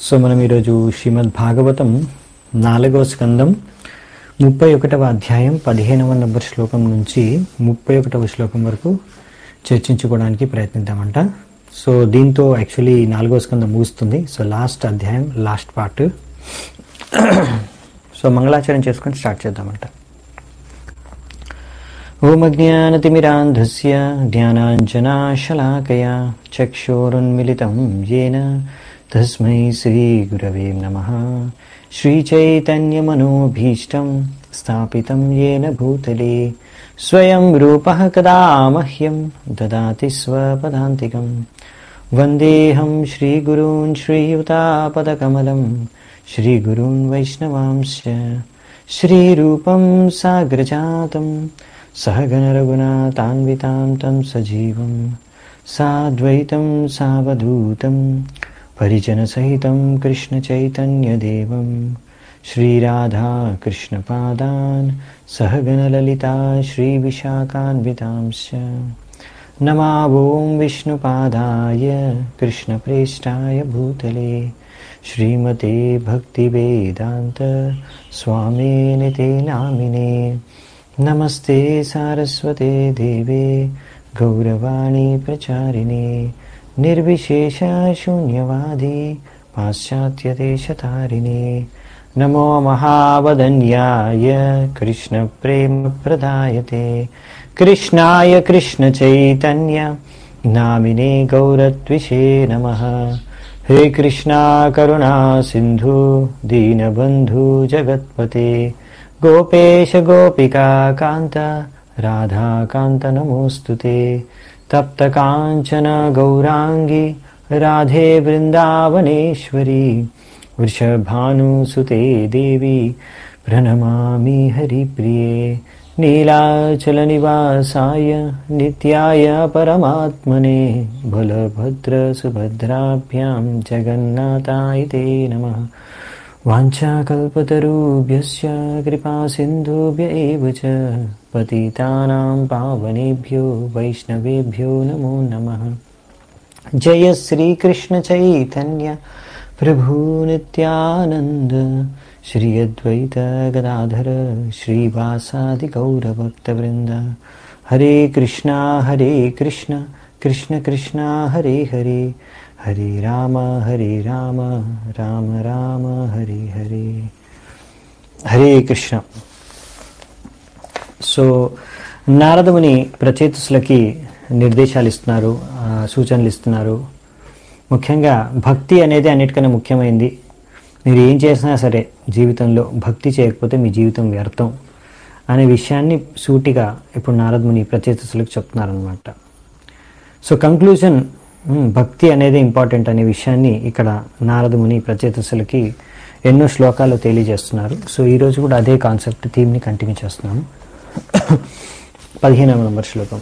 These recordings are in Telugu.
సో మనం ఈరోజు శ్రీమద్ భాగవతం నాలుగవ స్కందం ముప్పై ఒకటవ అధ్యాయం పదిహేనవ నంబర్ శ్లోకం నుంచి ముప్పై ఒకటవ శ్లోకం వరకు చర్చించుకోవడానికి ప్రయత్నిద్దామంట సో దీంతో యాక్చువల్లీ నాలుగవ స్కందం ముగుస్తుంది సో లాస్ట్ అధ్యాయం లాస్ట్ పార్ట్ సో మంగళాచరణ చేసుకొని స్టార్ట్ చేద్దామంట ఓమజ్ఞానతిమిరాంధస్య జ్ఞానాంజనాశలాకయా చక్షోరున్మిలితం येन తస్మై శ్రీగురవే నమः శ్రీచైతన్యమనోభీష్టం స్థాపితం येन భూతలే స్వయం రూపः కదా మह्यं దదాతి స్వపదాంతికం వందేహం శ్రీగురూన్ శ్రీయుతాపదకమలం శ్రీగురూన్ వైష్ణవాంశ్చ श्रीरूपं साग्रजातं सहगणरघुनाथान्वितां तं सजीवं साद्वैतं सावधूतं परिजनसहितं कृष्णचैतन्यदेवं श्रीराधाकृष्णपादान् सहगणललिता श्रीविशाखान्वितांश्च नमावों विष्णुपादाय कृष्णप्रेष्ठाय भूतले श्रीमते भक्तिवेदान्त स्वामिनि ते नामिने नमस्ते सारस्वते देवे गौरवाणी प्रचारिणे निर्विशेषशून्यवादी पाश्चात्यदेशतारिणे नमो महावदन्याय कृष्णप्रेमप्रदायते कृष्णाय कृष्णचैतन्य नामिने गौरत्विषे नमः हे कृष्णा करुणा सिन्धु दीनबन्धु जगत्पते गोपेश गोपिका कान्त राधाकान्त नमोऽस्तु ते तप्तकाञ्चन गौराङ्गी राधे वृन्दावनेश्वरी वृषभानुसुते देवी प्रणमामि हरिप्रिये नीलाचलनिवासाय नित्याय परमात्मने बलभद्रसुभद्राभ्यां जगन्नाथाय ते नमः वाञ्छाकल्पतरुभ्यश्च कृपासिन्धुभ्य एव च पतितानां पावनेभ्यो वैष्णवेभ्यो नमो नमः जय श्रीकृष्णचैतन्य प्रभु नित्यानन्द श्री अद्वैत गदाधर श्रीवासादिगौरभक्तवृन्द हरे कृष्णा हरे कृष्ण कृष्ण कृष्णा हरे हरे हरे राम हरे राम राम राम हरे हरे హరే కృష్ణ సో నారదముని ప్రచేతుసులకి నిర్దేశాలు ఇస్తున్నారు ఆ, సూచనలు ఇస్తున్నారు ముఖ్యంగా భక్తి అనేది అన్నిటికన్నా ముఖ్యమైనది మీరు ఏం చేసినా సరే జీవితంలో భక్తి చేయకపోతే మీ జీవితం వ్యర్థం అనే విషయాన్ని సూటిగా ఇప్పుడు నారదముని ప్రచేతుసులకు చెప్తున్నారనమాట సో కంక్లూజన్ భక్తి అనేది ఇంపార్టెంట్ అనే విషయాన్ని ఇక్కడ నారదముని ప్రచేతసులకి ఎన్నో శ్లోకాలు తెలియజేస్తున్నారు సో ఈరోజు కూడా అదే కాన్సెప్ట్ థీమ్ని కంటిన్యూ చేస్తున్నాము పదిహేనవ నంబర్ శ్లోకం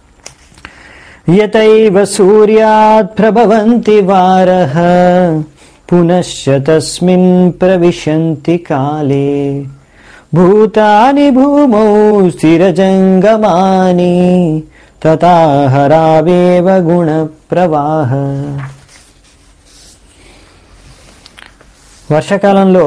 యతైవ సూర్యాత్ ప్రభవంతి వారః పునశ్చ తస్మిన్ ప్రవిశంతి కాలే భూతాని భూమౌ స్థిరజంగమాని తథాహరావేవ గుణ ప్రవాహ వర్షాకాలంలో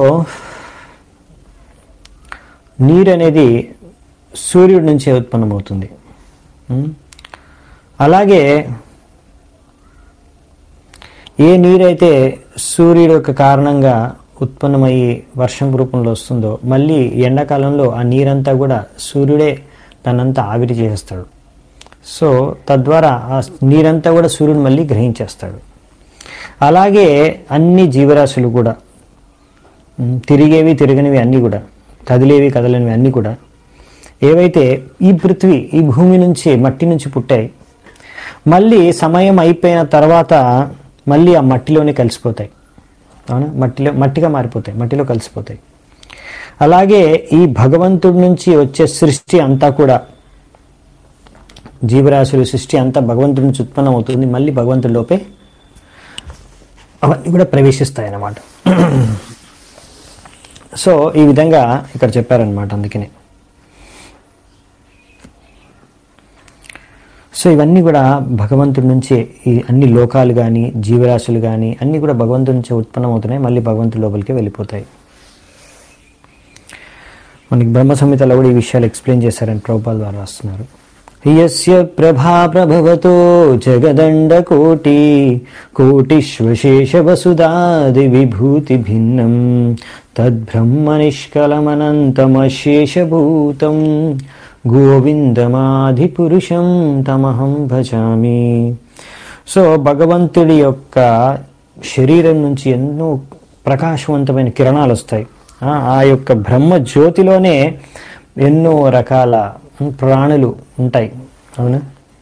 నీరు అనేది సూర్యుడి నుంచే ఉత్పన్నమవుతుంది ఉం? అలాగే ఏ నీరైతే సూర్యుడు యొక్క కారణంగా ఉత్పన్నమయ్యి వర్షం రూపంలో వస్తుందో మళ్ళీ ఎండాకాలంలో ఆ నీరంతా కూడా సూర్యుడే తనంతా ఆవిరి చేసేస్తాడు సో తద్వారా ఆ నీరంతా కూడా సూర్యుడు మళ్ళీ గ్రహించేస్తాడు అలాగే అన్ని జీవరాశులు కూడా ఉమ్, తిరిగేవి తిరగనివి అన్నీ కూడా కదిలేవి కదలనివి అన్నీ కూడా ఏవైతే ఈ పృథ్వీ ఈ భూమి నుంచి మట్టి నుంచి పుట్టాయి మళ్ళీ సమయం అయిపోయిన తర్వాత మళ్ళీ ఆ మట్టిలోనే కలిసిపోతాయి అవునా మట్టిలో మట్టిగా మారిపోతాయి మట్టిలో కలిసిపోతాయి అలాగే ఈ భగవంతుడి నుంచి వచ్చే సృష్టి అంతా కూడా జీవరాశుల సృష్టి అంతా భగవంతుడి నుంచి ఉత్పన్నం అవుతుంది మళ్ళీ భగవంతుడిలోపే అవన్నీ కూడా ప్రవేశిస్తాయి అన్నమాట సో ఈ విధంగా ఇక్కడ చెప్పారనమాట అందుకనే సో ఇవన్నీ కూడా భగవంతుడి నుంచే ఈ అన్ని లోకాలు కానీ జీవరాశులు కానీ అన్నీ కూడా భగవంతుడి నుంచే ఉత్పన్నమవుతున్నాయి మళ్ళీ భగవంతుడి లోపలికి వెళ్ళిపోతాయి మనకి బ్రహ్మ సంహితలో కూడా ఈ విషయాలు ఎక్స్ప్లెయిన్ చేశారని ప్రభుపాల్ ద్వారా రాస్తున్నారు యస్య ప్రభా ప్రభవతో జగదండ కోటి కోటిశ్వశేష వసుదాది విభూతి భిన్నం తద్బ్రహ్మ నిష్కలమనంతమశేషభూతం గోవిందమాధి పురుషం తమహం భజామి సో భగవంతుడి యొక్క శరీరం నుంచి ఎన్నో ప్రకాశవంతమైన కిరణాలు వస్తాయి ఆ ఆ యొక్క బ్రహ్మ జ్యోతిలోనే ఎన్నో రకాల ప్రాణులు ఉంటాయి అవునా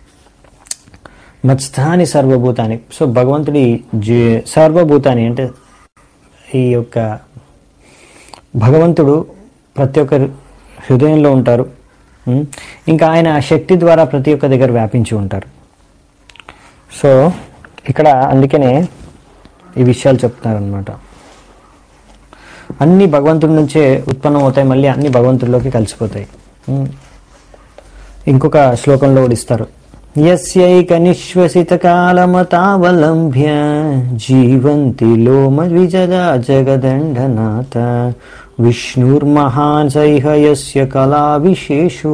మత్స్థాని సర్వభూతాని సో భగవంతుడి జీ సర్వభూతాని అంటే ఈ యొక్క భగవంతుడు ప్రతి ఒక్క హృదయంలో ఉంటారు ఉం? ఇంకా ఆయన ఆ శక్తి ద్వారా ప్రతి ఒక్క దగ్గర వ్యాపించి ఉంటారు సో ఇక్కడ అందుకనే ఈ విషయాలు చెప్తున్నారు అనమాట అన్ని భగవంతుడి నుంచే ఉత్పన్నం అవుతాయి మళ్ళీ అన్ని భగవంతుడిలోకి కలిసిపోతాయి ఉం. ఇంకొక శ్లోకంలో కూడా ఇస్తారు యస్యైక నిశ్వసిత కాలమతావలంబ్య జీవంతి లోమ ద్విజదా జగదండనాథ విష్ణుర్మహాన్ సైహ యస్య కళా విశేషో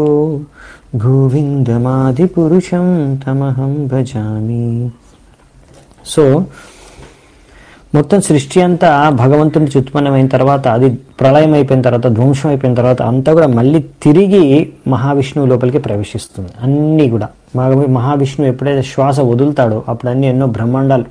గోవిందమాది పురుషం తమహం భజామి సో మొత్తం సృష్టి అంతా భగవంతుడి నుంచి ఉత్పన్నమైన తర్వాత అది ప్రళయం అయిపోయిన తర్వాత ధ్వంసం అయిపోయిన తర్వాత అంతా కూడా మళ్ళీ తిరిగి మహావిష్ణువు లోపలికి ప్రవేశిస్తుంది అన్నీ కూడా మహా- మహావిష్ణువు ఎప్పుడైతే శ్వాస వదులుతాడో అప్పుడు అన్ని ఎన్నో బ్రహ్మాండాలు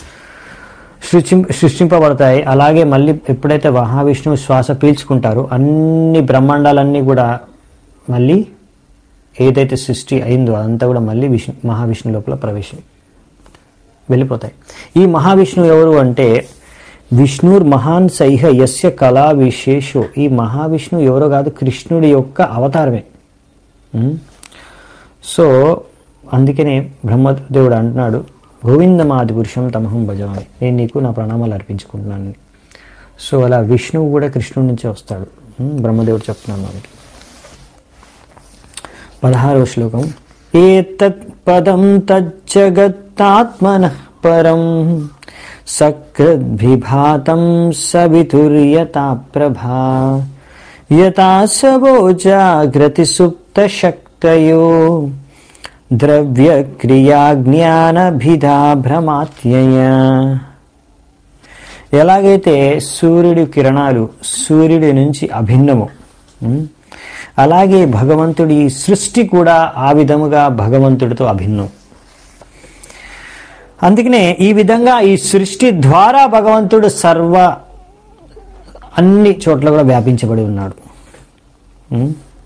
సృష్టి సృష్టింపబడతాయి అలాగే మళ్ళీ ఎప్పుడైతే మహావిష్ణువు శ్వాస పీల్చుకుంటారో అన్ని బ్రహ్మాండాలన్నీ కూడా మళ్ళీ ఏదైతే సృష్టి అయిందో అదంతా కూడా మళ్ళీ విష్ణు మహావిష్ణు లోపల ప్రవేశం వెళ్ళిపోతాయి ఈ మహావిష్ణువు ఎవరు అంటే విష్ణుర్ మహాన్ సైహ యస్య కళా విశేషో ఈ మహావిష్ణువు ఎవరో కాదు కృష్ణుడి యొక్క అవతారమే ఉం? సో అందుకనే బ్రహ్మదేవుడు అంటున్నాడు గోవిందమాది పురుషం తమహం భజవామి నేను నీకు నా ప్రణామాలు అర్పించుకుంటున్నాను సో అలా విష్ణువు కూడా కృష్ణుడి నుంచే వస్తాడు ఉం? బ్రహ్మదేవుడు చెప్తున్నాను మనకి పదహారవ శ్లోకం ఏతత్ పదం తజ్జగత్తాత్మన పరం సకృద్భిభాతం సవితుర్యతా ప్రభా యథా సవో జాగ్రతి సుప్త శక్తయో ద్రవ్య క్రియా జ్ఞానభిధా భ్రమాత్యయ ఎలాగైతే సూర్యుడి కిరణాలు సూర్యుడి నుంచి అభిన్నము ఉం? అలాగే భగవంతుడి సృష్టి కూడా ఆ విధముగా భగవంతుడితో అభిన్నం అందుకనే ఈ విధంగా ఈ సృష్టి ద్వారా భగవంతుడు సర్వ అన్ని చోట్ల కూడా వ్యాపించబడి ఉన్నాడు ఉం?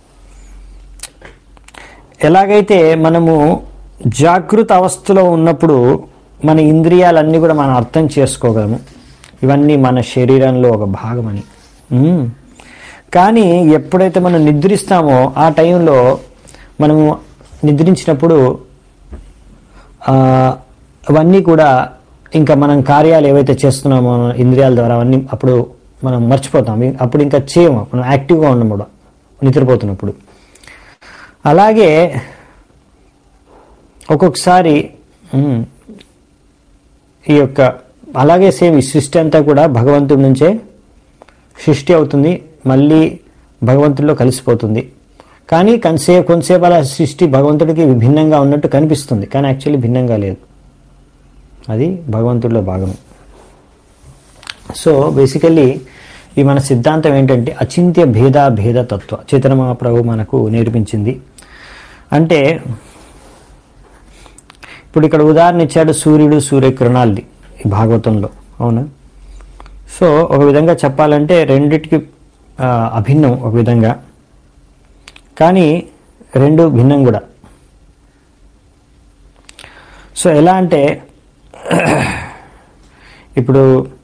ఎలాగైతే మనము జాగృత అవస్థలో ఉన్నప్పుడు మన ఇంద్రియాలన్నీ కూడా మనం అర్థం చేసుకోగలము ఇవన్నీ మన శరీరంలో ఒక భాగమని ఉం. కానీ ఎప్పుడైతే మనం నిద్రిస్తామో ఆ టైంలో మనము నిద్రించినప్పుడు ఆ, అవన్నీ కూడా ఇంకా మనం కార్యాలు ఏవైతే చేస్తున్నామో మన ఇంద్రియాల ద్వారా అవన్నీ అప్పుడు మనం మర్చిపోతాం అప్పుడు ఇంకా చేయము మనం యాక్టివ్గా ఉన్నాం కూడా నిద్రపోతున్నప్పుడు అలాగే ఒక్కొక్కసారి ఉమ్, ఈ యొక్క అలాగే సేమ్ ఈ సృష్టి అంతా కూడా భగవంతుడి నుంచే సృష్టి అవుతుంది మళ్ళీ భగవంతుడిలో కలిసిపోతుంది కానీ కొంతసేపు కొంతసేపు అలా సృష్టి భగవంతుడికి విభిన్నంగా ఉన్నట్టు కనిపిస్తుంది కానీ యాక్చువల్లీ భిన్నంగా లేదు అది భగవంతుడిలో భాగం సో బేసికల్లీ ఈ మన సిద్ధాంతం ఏంటంటే అచింత్య భేద భేద తత్వ చైతన్య మహాప్రభు మనకు నేర్పించింది అంటే ఇప్పుడు ఇక్కడ ఉదాహరణ ఇచ్చాడు సూర్యుడు సూర్యకిరణాలది ఈ భాగవతంలో అవునా సో ఒక విధంగా చెప్పాలంటే రెండిటికి ఆ, అభిన్నం ఒక విధంగా కానీ రెండు భిన్నం కూడా సో ఎలా అంటే ఇప్పుడు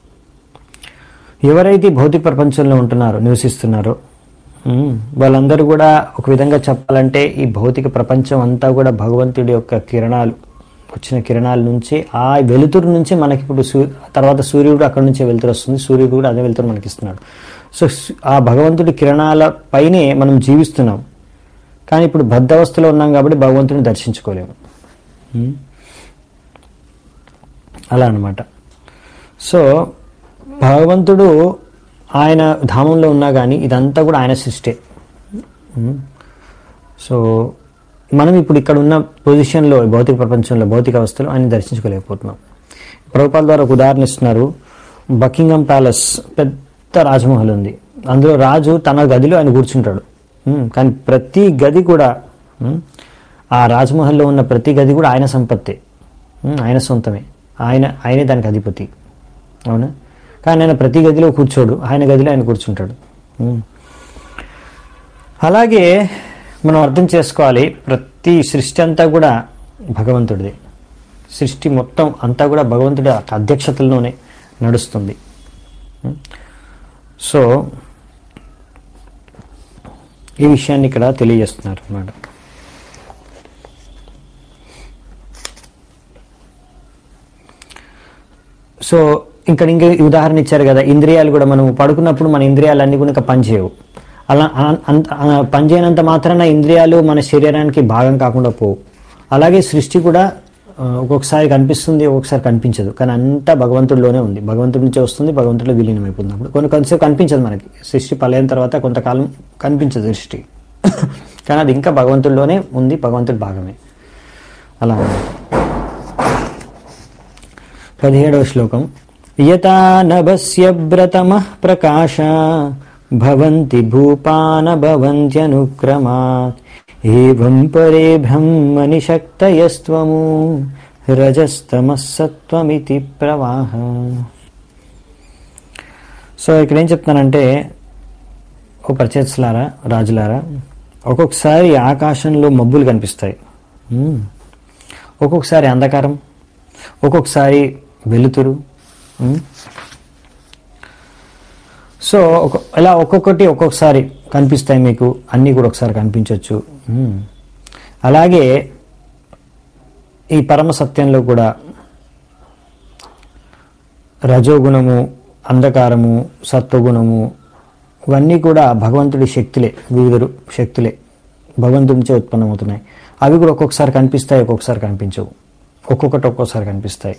ఎవరైతే ఈ భౌతిక ప్రపంచంలో ఉంటున్నారో నివసిస్తున్నారో ఉమ్, వాళ్ళందరూ కూడా ఒక విధంగా చెప్పాలంటే ఈ భౌతిక ప్రపంచం అంతా కూడా భగవంతుడి యొక్క కిరణాలు వచ్చిన కిరణాల నుంచి ఆ వెలుతురు నుంచి మనకి ఇప్పుడు సూ తర్వాత సూర్యుడు అక్కడ నుంచే వెలుతురు వస్తుంది సూర్యుడు కూడా అదే వెలుతురు మనకి ఇస్తున్నాడు సో సు- ఆ భగవంతుడి కిరణాల పైనే మనం జీవిస్తున్నాం కానీ ఇప్పుడు బద్ధవస్థలో ఉన్నాం కాబట్టి భగవంతుడిని దర్శించుకోలేము ఉమ్. అలా అన్నమాట సో భగవంతుడు ఆయన ధామంలో ఉన్నా కానీ ఇదంతా కూడా ఆయన సృష్టే ఉమ్. సో మనం ఇప్పుడు ఇక్కడ ఉన్న పొజిషన్లో భౌతిక ప్రపంచంలో భౌతిక అవస్థలో ఆయన దర్శించుకోలేకపోతున్నాం ప్రభుపాల ద్వారా ఒక ఉదాహరణ ఇస్తున్నారు బకింగం ప్యాలెస్ పెద్ద రాజమహల్ ఉంది అందులో రాజు తన గదిలో ఆయన కూర్చుంటాడు ఉమ్, కానీ ప్రతి గది కూడా ఉమ్, ఆ రాజమహల్లో ఉన్న ప్రతి గది కూడా ఆయన సంపత్తే ఉమ్, ఆయన సొంతమే ఆయన ఆయనే దానికి అధిపతి అవునా కానీ ఆయన ప్రతి గదిలో కూర్చోడు ఆయన గదిలో ఆయన కూర్చుంటాడు ఉమ్. అలాగే మనం అర్థం చేసుకోవాలి ప్రతి సృష్టి అంతా కూడా భగవంతుడిది సృష్టి మొత్తం అంతా కూడా భగవంతుడి అధ్యక్షతలోనే నడుస్తుంది ఉం? సో ఈ విషయాన్ని ఇక్కడ తెలియజేస్తున్నారు అన్నమాట సో ఇక్కడ ఇంకా ఈ ఉదాహరణ ఇచ్చారు కదా ఇంద్రియాలు కూడా మనం పడుకున్నప్పుడు మన ఇంద్రియాలన్నీ కూడా ఇంకా పనిచేయవు అలా అ- అంత అ- పనిచేయనంత మాత్రాన ఇంద్రియాలు మన శరీరానికి భాగం కాకుండా పోవు అలాగే సృష్టి కూడా ఆ, ఒక్కొక్కసారి కనిపిస్తుంది ఒక్కొక్కసారి కనిపించదు కానీ అంతా భగవంతుడిలోనే ఉంది భగవంతుడి నుంచే వస్తుంది భగవంతుడిలో విలీనం అయిపోతుంది అప్పుడు కొన్ని కొంతసేపు కనిపించదు మనకి సృష్టి పలైన తర్వాత కొంతకాలం కనిపించదు సృష్టి కానీ అది ఇంకా భగవంతుడిలోనే ఉంది భగవంతుడి భాగమే అలా అన్నమాట. పదిహేడవ శ్లోకం యథా నభస్య వ్రతమ ప్రకాశ భవంతి భూపాన భవంత్యనుక్రమాత్ ఏవం పరే బ్రహ్మని శక్తయస్త్వము రజస్తమస్సత్వమితి ప్రవాహ సో ఇక్కడ ఏం చెప్తానంటే ఓ పర్చేస్లారా రాజులారా ఒక్కొక్కసారి ఆకాశంలో మబ్బులు కనిపిస్తాయి మ్మ్. ఒక్కొక్కసారి అంధకారం ఒక్కొక్కసారి వెలుతురు ఉమ్. సో ఒక ఇలా ఒక్కొక్కటి ఒక్కొక్కసారి కనిపిస్తాయి మీకు అన్నీ కూడా ఒకసారి కనిపించవచ్చు ఉమ్. అలాగే ఈ పరమ సత్యంలో కూడా రజోగుణము అంధకారము సత్వగుణము ఇవన్నీ కూడా భగవంతుడి శక్తులే వివిధ రు- శక్తులే భగవంతుడి నుంచే ఉత్పన్నమవుతున్నాయి అవి కూడా ఒక్కొక్కసారి కనిపిస్తాయి ఒక్కొక్కసారి కనిపించవు ఒక్కొక్కటి ఒక్కొక్కసారి కనిపిస్తాయి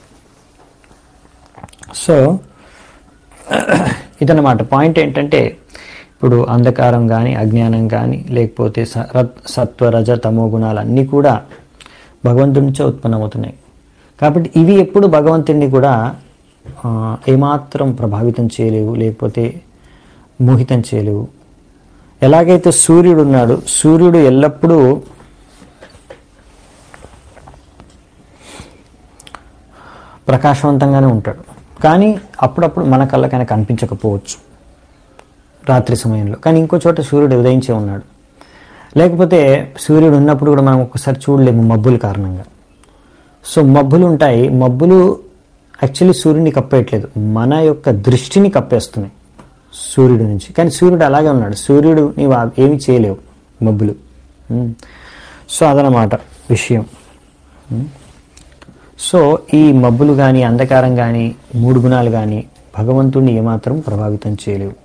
సో ఇదన్నమాట పాయింట్ ఏంటంటే ఇప్పుడు అంధకారం కానీ అజ్ఞానం కానీ లేకపోతే స- రత్- సత్వ రజ తమో గుణాలు అన్నీ కూడా భగవంతుడి నుంచే ఉత్పన్నమవుతున్నాయి కాబట్టి ఇవి ఎప్పుడు భగవంతుడిని కూడా ఆ, ఏమాత్రం ప్రభావితం చేయలేవు లేకపోతే మోహితం చేయలేవు ఎలాగైతే సూర్యుడు ఉన్నాడు సూర్యుడు ఎల్లప్పుడూ ప్రకాశవంతంగానే ఉంటాడు కానీ అప్పుడప్పుడు మన కళ్ళకి ఆయన కనిపించకపోవచ్చు రాత్రి సమయంలో కానీ ఇంకో చోట సూర్యుడు ఉదయించే ఉన్నాడు లేకపోతే సూర్యుడు ఉన్నప్పుడు కూడా మనం ఒక్కసారి చూడలేము మబ్బుల కారణంగా సో మబ్బులు ఉంటాయి మబ్బులు యాక్చువల్లీ సూర్యుడిని కప్పేయట్లేదు మన యొక్క దృష్టిని కప్పేస్తున్నాయి సూర్యుడి నుంచి కానీ సూర్యుడు అలాగే ఉన్నాడు సూర్యుడు నీవు ఆ- ఏమీ చేయలేవు మబ్బులు ఉమ్. సో అదనమాట విషయం ఉమ్. సో ఈ మబ్బులు కానీ అంధకారం కానీ మూడు గుణాలు కానీ భగవంతుడిని ఏమాత్రం ప్రభావితం చేయలేవు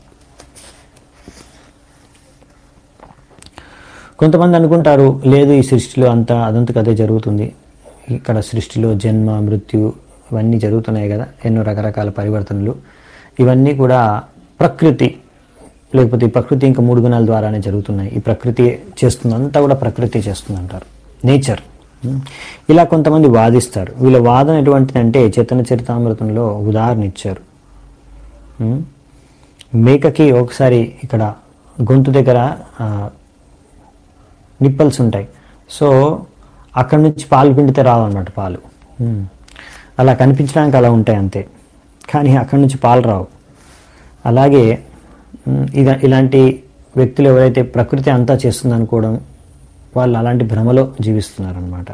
కొంతమంది అనుకుంటారు లేదు ఈ సృష్టిలో అంతా అదంతకు అదే జరుగుతుంది ఇక్కడ సృష్టిలో జన్మ మృత్యు ఇవన్నీ జరుగుతున్నాయి కదా ఎన్నో రకరకాల పరివర్తనలు ఇవన్నీ కూడా ప్రకృతి లేకపోతే ఈ ప్రకృతి ఇంకా మూడు గుణాల ద్వారానే జరుగుతున్నాయి ఈ ప్రకృతి చేస్తుంది అంతా కూడా ప్రకృతి చేస్తుంది అంటారు నేచర్ ఇలా కొంతమంది వాదిస్తారు వీళ్ళ వాదన ఎటువంటిదంటే చైతన్య చరితామృతంలో ఉదాహరణ ఇచ్చారు ఉమ్, మేకకి ఒకసారి ఇక్కడ గొంతు దగ్గర ఆ, నిప్పల్స్ ఉంటాయి సో అక్కడ నుంచి పాలు పిండితే రావు అన్నమాట పాలు ఉమ్. అలా కనిపించడానికి అలా ఉంటాయి అంతే కానీ అక్కడి నుంచి పాలు రావు అలాగే ఉమ్, ఇద ఇలాంటి వ్యక్తులు ఎవరైతే ప్రకృతి అంతా చేస్తుంది అనుకోవడం వాళ్ళు అలాంటి భ్రమలో జీవిస్తున్నారనమాట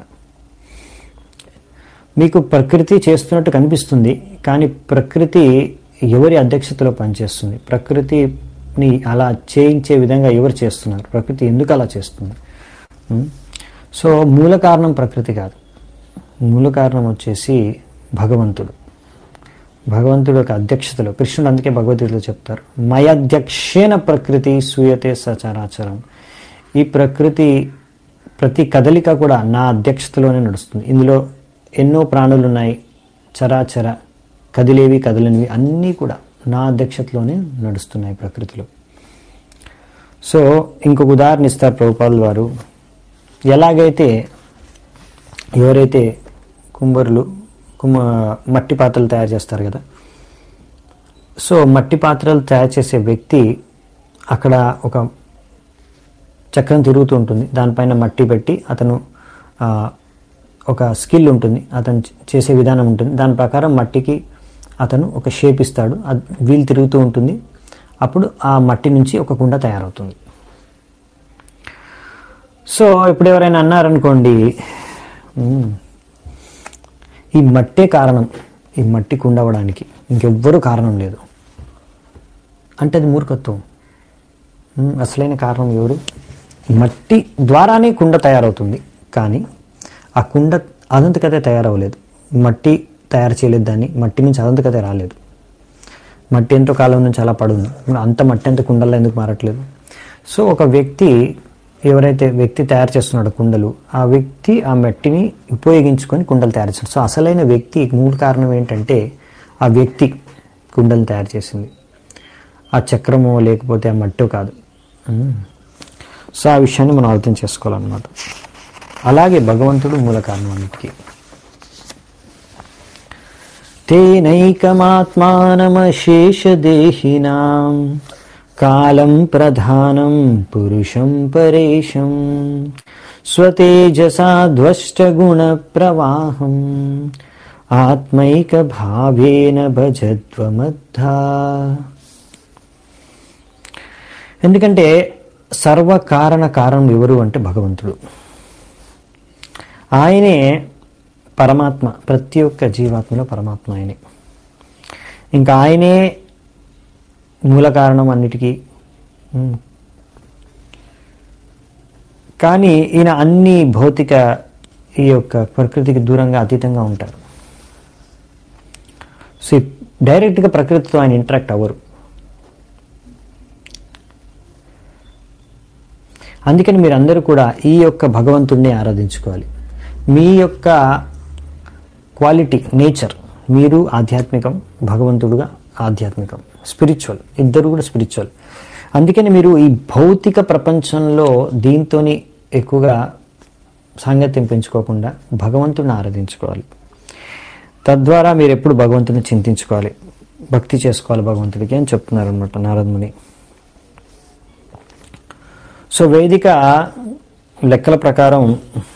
మీకు ప్రకృతి చేస్తున్నట్టు కనిపిస్తుంది కానీ ప్రకృతి ఎవరి అధ్యక్షతలో పనిచేస్తుంది ప్రకృతిని అలా చేయించే విధంగా ఎవరు చేస్తున్నారు ప్రకృతి ఎందుకు అలా చేస్తుంది ఉం? సో మూల కారణం ప్రకృతి కాదు మూల కారణం వచ్చేసి భగవంతుడు భగవంతుడు యొక్క అధ్యక్షతలో కృష్ణుడు అందుకే భగవద్గీతలో చెప్తారు మయాధ్యక్షేణ ప్రకృతి సూయతే సచరాచరం ఈ ప్రకృతి ప్రతి కదలిక కూడా నా అధ్యక్షతలోనే నడుస్తుంది ఇందులో ఎన్నో ప్రాణులు ఉన్నాయి చరాచర కదిలేవి కదలనివి అన్నీ కూడా నా అధ్యక్షతలోనే నడుస్తున్నాయి ప్రకృతిలో సో ఇంకొక ఉదాహరణ ఇస్తారు ప్రభుపాల్ వారు ఎలాగైతే ఎవరైతే కుమ్మరులు కుమ్మ మట్టి పాత్రలు తయారు చేస్తారు కదా సో మట్టి పాత్రలు తయారు చేసే వ్యక్తి అక్కడ ఒక చక్రం తిరుగుతూ ఉంటుంది దానిపైన మట్టి పెట్టి అతను ఆ, ఒక స్కిల్ ఉంటుంది అతను చేసే విధానం ఉంటుంది దాని ప్రకారం మట్టికి అతను ఒక షేప్ ఇస్తాడు అది వీల్ తిరుగుతూ ఉంటుంది అప్పుడు ఆ మట్టి నుంచి ఒక కుండ తయారవుతుంది సో ఇప్పుడు ఎవరైనా అన్నారనుకోండి "మ్మ్, ఈ మట్టే కారణం ఈ మట్టి కుండ అవ్వడానికి ఇంకెవ్వరూ కారణం లేదు అంటే అది మూర్ఖత్వం మ్మ్, అసలైన కారణం ఎవరు మట్టి ద్వారానే కుండ తయారవుతుంది కానీ ఆ కుండ అదంతకదే తయారవ్వలేదు మట్టి తయారు చేయలేదు దాన్ని మట్టి నుంచి అదంతకదే రాలేదు మట్టి ఎంతో కాలం నుంచి అలా పడుంది మరి అంత మట్టి అంత కుండల్లో ఎందుకు మారట్లేదు సో ఒక వ్యక్తి ఎవరైతే వ్యక్తి తయారు చేస్తున్నాడో కుండలు ఆ వ్యక్తి ఆ మట్టిని ఉపయోగించుకొని కుండలు తయారు చేస్తాడు సో అసలైన వ్యక్తి మూల కారణం ఏంటంటే ఆ వ్యక్తి కుండలు తయారు చేసింది ఆ చక్రమో లేకపోతే ఆ మట్టో కాదు ఉమ్. సో ఆ విషయాన్ని మనం అర్థం చేసుకోవాలన్నమాట అలాగే భగవంతుడు మూల కారణం అన్నిటికీ తేనైకమాత్మానమశేషదేహినాం కాలం ప్రధానం పురుషం పరేశం స్వతేజసా ధ్వష్టగుణ ప్రవాహం ఆత్మైక భావేన భజద్వమద్ధా ఎందుకంటే సర్వకారణ కారణం ఎవరు అంటే భగవంతుడు ఆయనే పరమాత్మ ప్రతి ఒక్క జీవాత్మలో పరమాత్మ ఆయనే ఇంకా ఆయనే మూల కారణం అన్నిటికీ ఉమ్. కానీ ఈయన అన్ని భౌతిక ఈ యొక్క ప్రకృతికి దూరంగా అతీతంగా ఉంటారు సో డైరెక్ట్గా ప్రకృతితో ఆయన ఇంటరాక్ట్ అవ్వరు అందుకని మీరందరూ కూడా ఈ యొక్క భగవంతుణ్ణి ఆరాధించుకోవాలి మీ యొక్క క్వాలిటీ నేచర్ మీరు ఆధ్యాత్మికం భగవంతుడుగా ఆధ్యాత్మికం స్పిరిచువల్ ఇద్దరు కూడా స్పిరిచువల్ అందుకని మీరు ఈ భౌతిక ప్రపంచంలో దీంతోని ఎక్కువగా సాంగత్యం పెంచుకోకుండా భగవంతుడిని ఆరాధించుకోవాలి తద్వారా మీరు ఎప్పుడు భగవంతుని చింతించుకోవాలి భక్తి చేసుకోవాలి భగవంతుడికి అని చెప్తున్నారు అనమాట నారదముని సో వేదిక లెక్కల ప్రకారం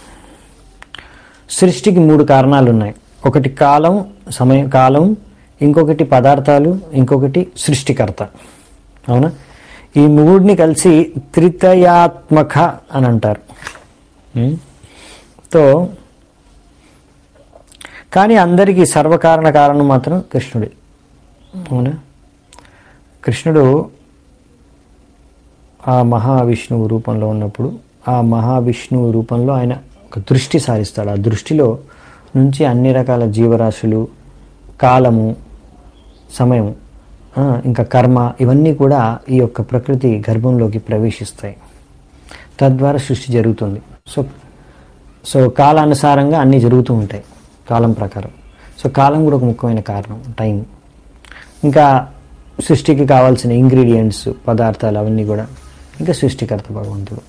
సృష్టికి మూడు కారణాలు ఉన్నాయి ఒకటి కాలం సమయం కాలం ఇంకొకటి పదార్థాలు ఇంకొకటి సృష్టికర్త అవునా ఈ మూడిని కలిసి త్రితయాత్మక అని అంటారు ఉం? తో కానీ అందరికీ సర్వకారణ కారణం మాత్రం కృష్ణుడే అవునా కృష్ణుడు ఆ మహావిష్ణువు రూపంలో ఉన్నప్పుడు ఆ మహావిష్ణువు రూపంలో ఆయన ఒక దృష్టి సారిస్తాడు ఆ దృష్టిలో నుంచి అన్ని రకాల జీవరాశులు కాలము సమయం ఆ, ఇంకా కర్మ ఇవన్నీ కూడా ఈ యొక్క ప్రకృతి గర్భంలోకి ప్రవేశిస్తాయి తద్వారా సృష్టి జరుగుతుంది సో సో కాలానుసారంగా అన్నీ జరుగుతూ ఉంటాయి కాలం ప్రకారం సో కాలం కూడా ఒక ముఖ్యమైన కారణం టైం ఇంకా సృష్టికి కావాల్సిన ఇంగ్రీడియంట్స్ పదార్థాలు అవన్నీ కూడా ఇంకా సృష్టికర్త భగవంతుడు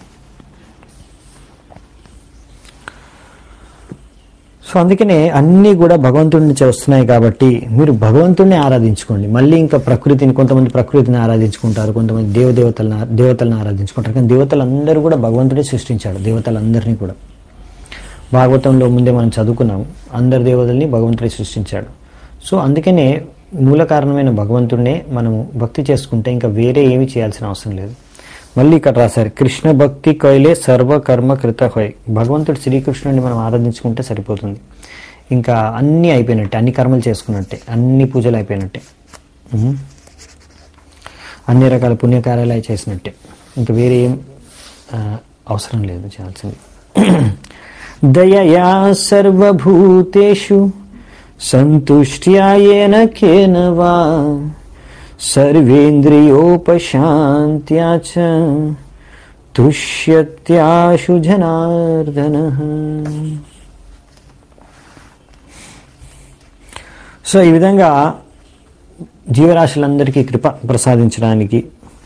సో అందుకనే అన్నీ కూడా భగవంతుడి నుంచి వస్తున్నాయి కాబట్టి మీరు భగవంతుడిని ఆరాధించుకోండి మళ్ళీ ఇంకా ప్రకృతిని కొంతమంది ప్రకృతిని ఆరాధించుకుంటారు కొంతమంది దేవదేవతలను దేవతలను ఆరాధించుకుంటారు కానీ దేవతలందరూ కూడా భగవంతుడే సృష్టించాడు దేవతలందరినీ కూడా భాగవతంలో ముందే మనం చదువుకున్నాం అందరి దేవతల్ని భగవంతుడే సృష్టించాడు సో అందుకనే మూల కారణమైన భగవంతుడినే మనము భక్తి చేసుకుంటే ఇంకా వేరే ఏమీ చేయాల్సిన అవసరం లేదు మళ్ళీ ఇక్కడ రాశారు కృష్ణ భక్తి కైలే సర్వకర్మ కృత హోయ్ భగవంతుడు శ్రీకృష్ణుడిని మనం ఆరాధించుకుంటే సరిపోతుంది ఇంకా అన్నీ అయిపోయినట్టే అన్ని కర్మలు చేసుకున్నట్టే అన్ని పూజలు అయిపోయినట్టే ఉహు. అన్ని రకాల పుణ్యకార్యాలు అయి చేసినట్టే ఇంకా వేరే ఏం ఆ, అవసరం లేదు చేయాల్సింది దయయా సర్వభూతేషు సంతుష్ట్యాయేన కేన వా సర్వేంద్రియోపశాంత్యా చ దృశ్యత్యాశు జనార్దన సో ఈ విధంగా జీవరాశులందరికీ కృప ప్రసాదించడానికి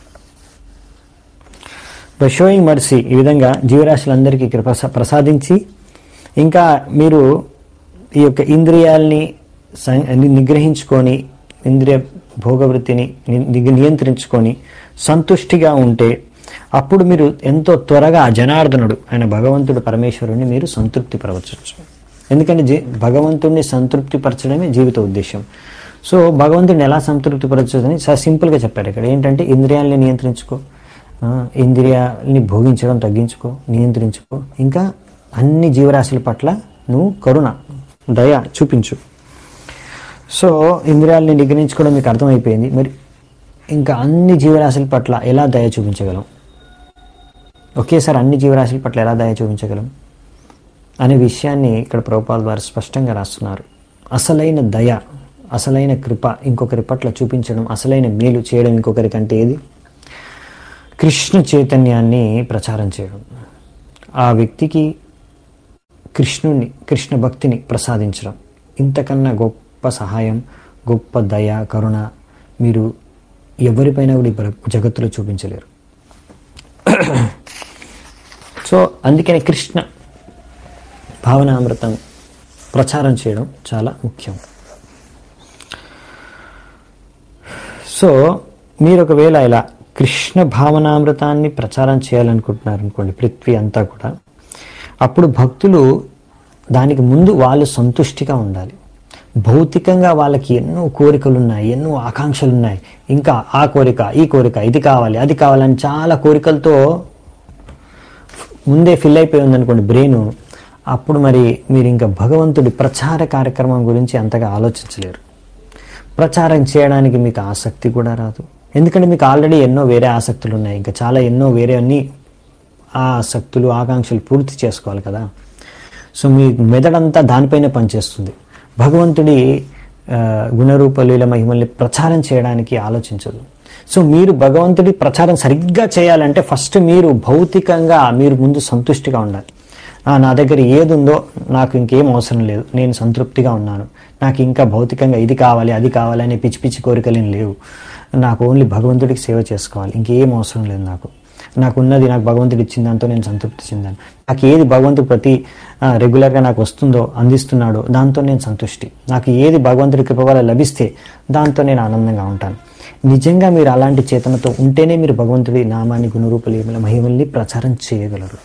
బై షోయింగ్ మర్సీ ఈ విధంగా జీవరాశులందరికీ కృప స- ప్రసాదించి ఇంకా మీరు ఈ యొక్క ఇంద్రియాల్ని సం- నిగ్రహించుకొని ఇంద్రియ భోగవృత్తిని ని- ని- నియంత్రించుకొని సంతుష్టిగా ఉంటే అప్పుడు మీరు ఎంతో త్వరగా ఆ జనార్దనుడు ఆయన భగవంతుడు పరమేశ్వరుని మీరు సంతృప్తి పరవచ్చు ఎందుకంటే జీ భగవంతుడిని సంతృప్తి పరచడమే జీవిత ఉద్దేశం సో భగవంతుడిని ఎలా సంతృప్తి పరచదని చాలా సింపుల్గా చెప్పారు ఇక్కడ ఏంటంటే ఇంద్రియాలని నియంత్రించుకో ఆ, ఇంద్రియాలని భోగించడం తగ్గించుకో నియంత్రించుకో ఇంకా అన్ని జీవరాశుల పట్ల నువ్వు కరుణ దయ చూపించు సో ఇంద్రియాలని నిగ్రహించుకోవడం మీకు అర్థమైపోయింది మరి ఇంకా అన్ని జీవరాశుల పట్ల ఎలా దయ చూపించగలం ఒకేసారి అన్ని జీవరాశుల పట్ల ఎలా దయ చూపించగలం అనే విషయాన్ని ఇక్కడ ప్రభుపాల్ వారు స్పష్టంగా రాస్తున్నారు అసలైన దయ అసలైన కృప ఇంకొకరి పట్ల చూపించడం అసలైన మేలు చేయడం ఇంకొకరి కంటే ఏది కృష్ణ చైతన్యాన్ని ప్రచారం చేయడం ఆ వ్యక్తికి కృష్ణుని కృష్ణ భక్తిని ప్రసాదించడం ఇంతకన్నా గొప్ప సహాయం గొప్ప దయ కరుణ మీరు ఎవరిపైన కూడా ఈ ప్ర- జగత్తులో చూపించలేరు సో అందుకని కృష్ణ భావనామృతం ప్రచారం చేయడం చాలా ముఖ్యం సో మీరు ఒకవేళ ఇలా కృష్ణ భావనామృతాన్ని ప్రచారం చేయాలనుకుంటున్నారు అనుకోండి పృథ్వీ అంతా కూడా అప్పుడు భక్తులు దానికి ముందు వాళ్ళు సంతుష్టిగా ఉండాలి భౌతికంగా వాళ్ళకి ఎన్నో కోరికలు ఉన్నాయి ఎన్నో ఆకాంక్షలు ఉన్నాయి ఇంకా ఆ కోరిక ఈ కోరిక ఇది కావాలి అది కావాలని చాలా కోరికలతో ముందే ఫిల్ అయిపోయి ఉందనుకోండి బ్రెయిన్ అప్పుడు మరి మీరు ఇంకా భగవంతుడి ప్రచార కార్యక్రమం గురించి అంతగా ఆలోచించలేరు ప్రచారం చేయడానికి మీకు ఆసక్తి కూడా రాదు ఎందుకంటే మీకు ఆల్రెడీ ఎన్నో వేరే ఆసక్తులు ఉన్నాయి ఇంకా చాలా ఎన్నో వేరే అన్ని ఆ ఆసక్తులు ఆకాంక్షలు పూర్తి చేసుకోవాలి కదా సో మీ మెదడంతా దానిపైనే పనిచేస్తుంది భగవంతుడి ఆ, గుణరూప లీల మహిమల్ని ప్రచారం చేయడానికి ఆలోచించదు సో మీరు భగవంతుడి ప్రచారం సరిగ్గా చేయాలంటే ఫస్ట్ మీరు భౌతికంగా మీరు ముందు సంతుష్టిగా ఉండాలి ఆ, నా దగ్గర ఏది ఉందో నాకు ఇంకేం అవసరం లేదు నేను సంతృప్తిగా ఉన్నాను నాకు ఇంకా భౌతికంగా ఇది కావాలి అది కావాలి అనే పిచ్చి పిచ్చి కోరికలు ఏం లేవు నాకు ఓన్లీ భగవంతుడికి సేవ చేసుకోవాలి ఇంకేం అవసరం లేదు నాకు నాకు ఉన్నది నాకు భగవంతుడు ఇచ్చిన దాంతో నేను సంతృప్తి చెందాను నాకు ఏది భగవంతుడు ప్రతి ఆ, రెగ్యులర్గా నాకు వస్తుందో అందిస్తున్నాడో దాంతో నేను సంతుష్టి నాకు ఏది భగవంతుడి కృప వల్ల లభిస్తే దాంతో నేను ఆనందంగా ఉంటాను నిజంగా మీరు అలాంటి చేతనతో ఉంటేనే మీరు భగవంతుడి నామాన్ని గుణరూపలేముల మహిమల్ని ప్రచారం చేయగలరు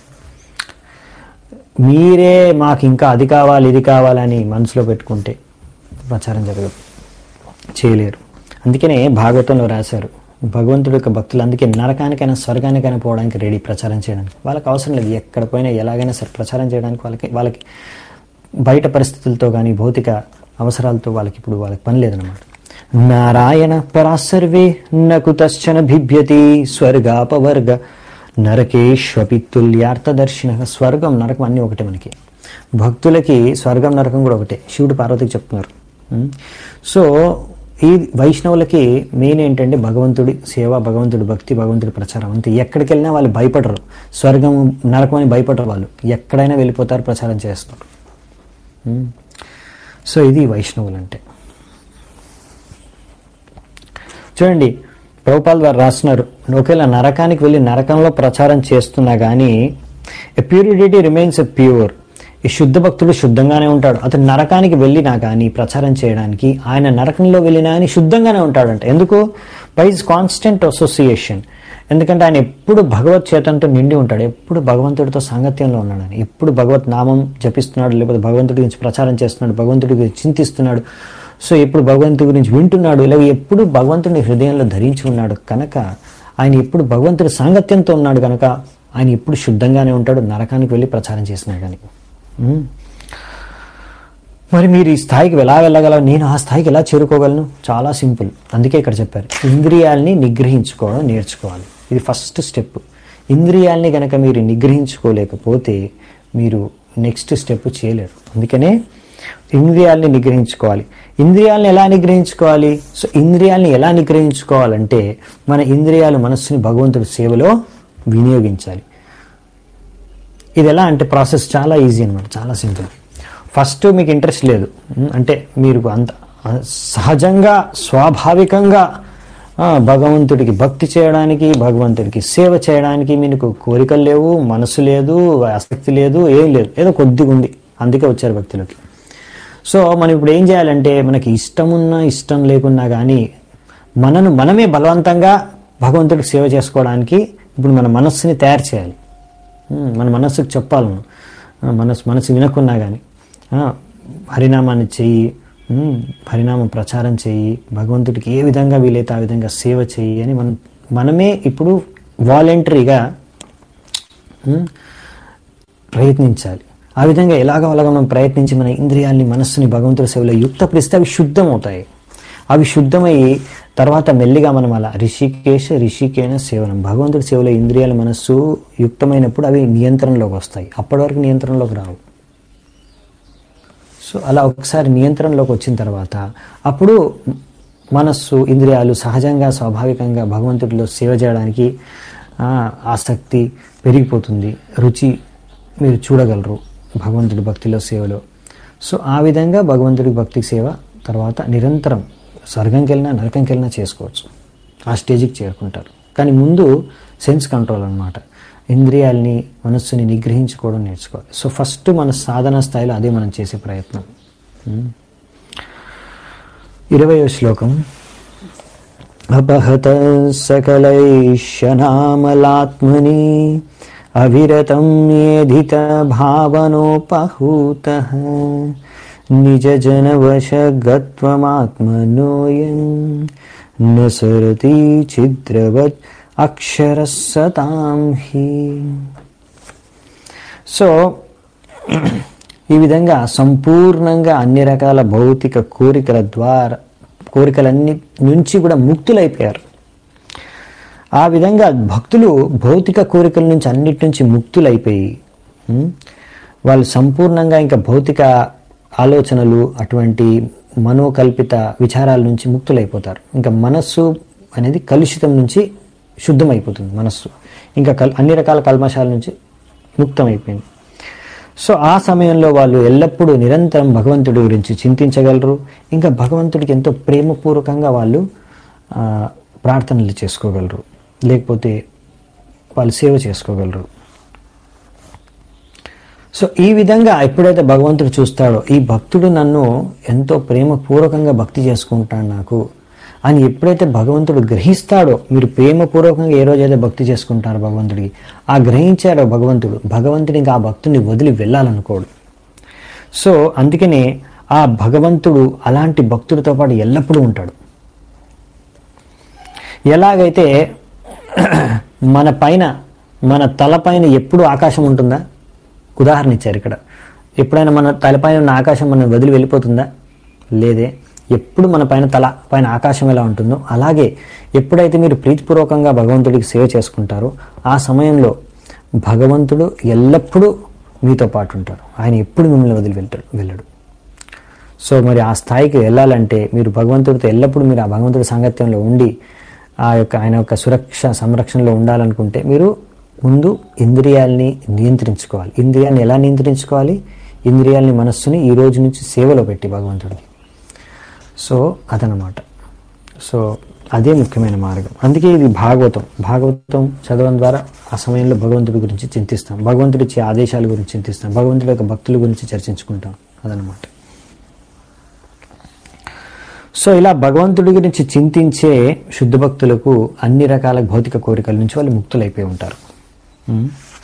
మీరే మాకు ఇంకా అది కావాలి ఇది కావాలని మనసులో పెట్టుకుంటే ప్రచారం జరగదు చేయలేరు అందుకనే భాగవతంలో రాశారు భగవంతుడి యొక్క భక్తులు అందుకే నరకానికైనా స్వర్గానికైనా పోవడానికి రెడీ ప్రచారం చేయడానికి వాళ్ళకి అవసరం లేదు ఎక్కడ పోయినా ఎలాగైనా సరే ప్రచారం చేయడానికి వాళ్ళకి వాళ్ళకి బయట పరిస్థితులతో కానీ భౌతిక అవసరాలతో వాళ్ళకి ఇప్పుడు వాళ్ళకి పని లేదన్నమాట నారాయణ పరాసర్వే నకుతశ్చన బిభ్యతి స్వర్గాపవర్గ నరకేష్వపి తుల్యార్థదర్శిన స్వర్గం నరకం అన్నీ ఒకటే మనకి భక్తులకి స్వర్గం నరకం కూడా ఒకటే శివుడు పార్వతికి చెప్తున్నారు ఉం? సో ఈ వైష్ణవులకి మెయిన్ ఏంటంటే భగవంతుడి సేవ భగవంతుడి భక్తి భగవంతుడి ప్రచారం అంతే ఎక్కడికి వెళ్ళినా వాళ్ళు భయపడరు స్వర్గం నరకం అని భయపడరు వాళ్ళు ఎక్కడైనా వెళ్ళిపోతారు ప్రచారం చేస్తారు ఉం? సో ఇది వైష్ణవులు అంటే చూడండి ప్రభుపాల్ వారు రాస్తున్నారు ఒకవేళ నరకానికి వెళ్ళి నరకంలో ప్రచారం చేస్తున్నా కానీ a purity remains a pure ఈ శుద్ధ భక్తుడు శుద్ధంగానే ఉంటాడు అతను నరకానికి వెళ్ళినా కానీ ప్రచారం చేయడానికి ఆయన నరకంలో వెళ్ళినా కానీ శుద్ధంగానే ఉంటాడంట ఎందుకు బై హిస్ కాన్స్టెంట్ అసోసియేషన్ ఎందుకంటే ఆయన ఎప్పుడు భగవత్ చేతంతో నిండి ఉంటాడు ఎప్పుడు భగవంతుడితో సాంగత్యంలో ఉన్నాడు ఆయన ఎప్పుడు భగవత్ నామం జపిస్తున్నాడు లేకపోతే భగవంతుడి గురించి ప్రచారం చేస్తున్నాడు భగవంతుడి గురించి చింతిస్తున్నాడు సో ఎప్పుడు భగవంతుడి గురించి వింటున్నాడు ఇలా ఎప్పుడు భగవంతుడిని హృదయంలో ధరించి ఉన్నాడు కనుక ఆయన ఎప్పుడు భగవంతుడి సాంగత్యంతో ఉన్నాడు కనుక ఆయన ఎప్పుడు శుద్ధంగానే ఉంటాడు నరకానికి వెళ్ళి ప్రచారం చేసినా కానీ ఉమ్. మరి మీరు ఈ స్థాయికి ఎలా వెళ్ళగలరు నేను ఆ స్థాయికి ఎలా చేరుకోగలను చాలా సింపుల్ అందుకే ఇక్కడ చెప్పారు ఇంద్రియాల్ని నిగ్రహించుకోవడం నేర్చుకోవాలి ఇది ఫస్ట్ స్టెప్ ఇంద్రియాల్ని కనుక మీరు నిగ్రహించుకోలేకపోతే మీరు నెక్స్ట్ స్టెప్ చేయలేరు అందుకనే ఇంద్రియాల్ని నిగ్రహించుకోవాలి ఇంద్రియాలను ఎలా నిగ్రహించుకోవాలి సో ఇంద్రియాల్ని ఎలా నిగ్రహించుకోవాలంటే మన ఇంద్రియాలు మనస్సుని భగవంతుడి సేవలో వినియోగించాలి ఇది ఎలా అంటే ప్రాసెస్ చాలా ఈజీ అనమాట చాలా సింపుల్ ఫస్ట్ మీకు ఇంట్రెస్ట్ లేదు ఉమ్, అంటే మీరు అంత ఆ, సహజంగా స్వాభావికంగా ఆ, భగవంతుడికి భక్తి చేయడానికి భగవంతుడికి సేవ చేయడానికి మీకు కోరికలు లేవు మనసు లేదు ఆసక్తి లేదు ఏం లేదు ఏదో కొద్దిగా ఉంది అందుకే వచ్చారు భక్తులకి సో మనం ఇప్పుడు ఏం చేయాలంటే మనకి ఇష్టం ఉన్నా ఇష్టం లేకున్నా కానీ మనను మనమే బలవంతంగా భగవంతుడికి సేవ చేసుకోవడానికి ఇప్పుడు మన మనస్సుని తయారు చేయాలి ఉమ్, మన మనస్సుకు చెప్పాలి మనం ఆ, మనసు మనసు వినకున్నా కానీ హరినామాన్ని చెయ్యి ఉమ్, హరినామ ప్రచారం చెయ్యి భగవంతుడికి ఏ విధంగా వీలైతే ఆ విధంగా సేవ చెయ్యి అని మనం మనమే ఇప్పుడు వాలంటరీగా ఉమ్, ప్రయత్నించాలి ఆ విధంగా ఎలాగో అలాగా మనం ప్రయత్నించి మన ఇంద్రియాల్ని మనస్సుని భగవంతుడి సేవలో యుక్తపరిస్తే అవి శుద్ధం అవుతాయి అవి శుద్ధమై తర్వాత మెల్లిగా మనం అలా రిషికేశ రిషికేన సేవనం భగవంతుడి సేవలో ఇంద్రియాల మనస్సు యుక్తమైనప్పుడు అవి నియంత్రణలోకి వస్తాయి అప్పటి వరకు నియంత్రణలోకి రావు సో అలా ఒకసారి నియంత్రణలోకి వచ్చిన తర్వాత అప్పుడు మనస్సు ఇంద్రియాలు సహజంగా స్వాభావికంగా భగవంతుడిలో సేవ చేయడానికి ఆ, ఆసక్తి పెరిగిపోతుంది రుచి మీరు చూడగలరు భగవంతుడి భక్తిలో సేవలో సో ఆ విధంగా భగవంతుడి భక్తి సేవ తర్వాత నిరంతరం స్వర్గంకి వెళ్ళినా నరకంకి వెళ్ళినా చేసుకోవచ్చు ఆ స్టేజ్కి చేరుకుంటారు కానీ ముందు సెన్స్ కంట్రోల్ అన్నమాట ఇంద్రియాల్ని మనస్సుని నిగ్రహించుకోవడం నేర్చుకోవాలి సో ఫస్ట్ మన సాధన స్థాయిలో అదే మనం చేసే ప్రయత్నం ఉమ్. ఇరవయో శ్లోకం అపహత సకలైషనామలాత్మని అవిరతం ఏధిత భావనోపహూత నిజ జనవశ గత్వమాత్మనోయం నసరతి చిద్రవత్ అక్షర సతాం హి సో ఈ విధంగా సంపూర్ణంగా అన్ని రకాల భౌతిక కోరికల ద్వారా కోరికలన్నీ నుంచి కూడా ముక్తులైపోయారు ఆ విధంగా భక్తులు భౌతిక కోరికల నుంచి అన్నిటి నుంచి ముక్తులైపోయి ఉం, వాళ్ళు సంపూర్ణంగా ఇంకా భౌతిక ఆలోచనలు అటువంటి మనోకల్పిత విచారాల నుంచి ముక్తులైపోతారు ఇంకా మనస్సు అనేది కలుషితం నుంచి శుద్ధమైపోతుంది మనస్సు ఇంకా కల్ అన్ని రకాల కల్మషాల నుంచి ముక్తమైపోయింది సో ఆ సమయంలో వాళ్ళు ఎల్లప్పుడూ నిరంతరం భగవంతుడి గురించి చింతించగలరు ఇంకా భగవంతుడికి ఎంతో ప్రేమపూర్వకంగా వాళ్ళు ఆ, ప్రార్థనలు చేసుకోగలరు లేకపోతే వాళ్ళు సేవ చేసుకోగలరు సో ఈ విధంగా ఎప్పుడైతే భగవంతుడు చూస్తాడో ఈ భక్తుడు నన్ను ఎంతో ప్రేమపూర్వకంగా భక్తి చేసుకుంటాడు నాకు అని ఎప్పుడైతే భగవంతుడు గ్రహిస్తాడో మీరు ప్రేమపూర్వకంగా ఏ రోజైతే భక్తి చేసుకుంటారో భగవంతుడికి ఆ గ్రహించాడో భగవంతుడు భగవంతుడు ఇంకా ఆ భక్తుడిని వదిలి వెళ్ళాలనుకోడు సో అందుకనే ఆ భగవంతుడు అలాంటి భక్తుడితో పాటు ఎల్లప్పుడూ ఉంటాడు ఎలాగైతే మన పైన మన తలపైన ఎప్పుడు ఆకాశం ఉంటుందా ఉదాహరణ ఇచ్చారు ఇక్కడ ఎప్పుడైనా మన తలపైన ఉన్న ఆకాశం మనం వదిలి వెళ్ళిపోతుందా లేదే ఎప్పుడు మన పైన తల పైన ఆకాశం ఎలా ఉంటుందో అలాగే ఎప్పుడైతే మీరు ప్రీతిపూర్వకంగా భగవంతుడికి సేవ చేసుకుంటారో ఆ సమయంలో భగవంతుడు ఎల్లప్పుడూ మీతో పాటు ఉంటారు ఆయన ఎప్పుడు మిమ్మల్ని వదిలి వెళ్తాడు వెళ్ళడు సో మరి ఆ స్థాయికి వెళ్ళాలంటే మీరు భగవంతుడితో ఎల్లప్పుడూ మీరు ఆ భగవంతుడి సాంగత్యంలో ఉండి ఆ యొక్క ఆయన యొక్క సురక్ష సంరక్షణలో ఉండాలనుకుంటే మీరు ముందు ఇంద్రియాల్ని నియంత్రించుకోవాలి ఇంద్రియాల్ని ఎలా నియంత్రించుకోవాలి ఇంద్రియాల్ని మనస్సుని ఈ రోజు నుంచి సేవలో పెట్టి భగవంతుడికి సో అదనమాట సో అదే ముఖ్యమైన మార్గం అందుకే ఇది భాగవతం భాగవతం చదవడం ద్వారా ఆ సమయంలో భగవంతుడి గురించి చింతిస్తాం భగవంతుడి ఇచ్చే ఆదేశాల గురించి చింతిస్తాం భగవంతుడి యొక్క భక్తుల గురించి చర్చించుకుంటాం అదనమాట సో ఇలా భగవంతుడి గురించి చింతించే శుద్ధ భక్తులకు అన్ని రకాల భౌతిక కోరికల నుంచి వాళ్ళు ముక్తులైపోయి ఉంటారు ఉం.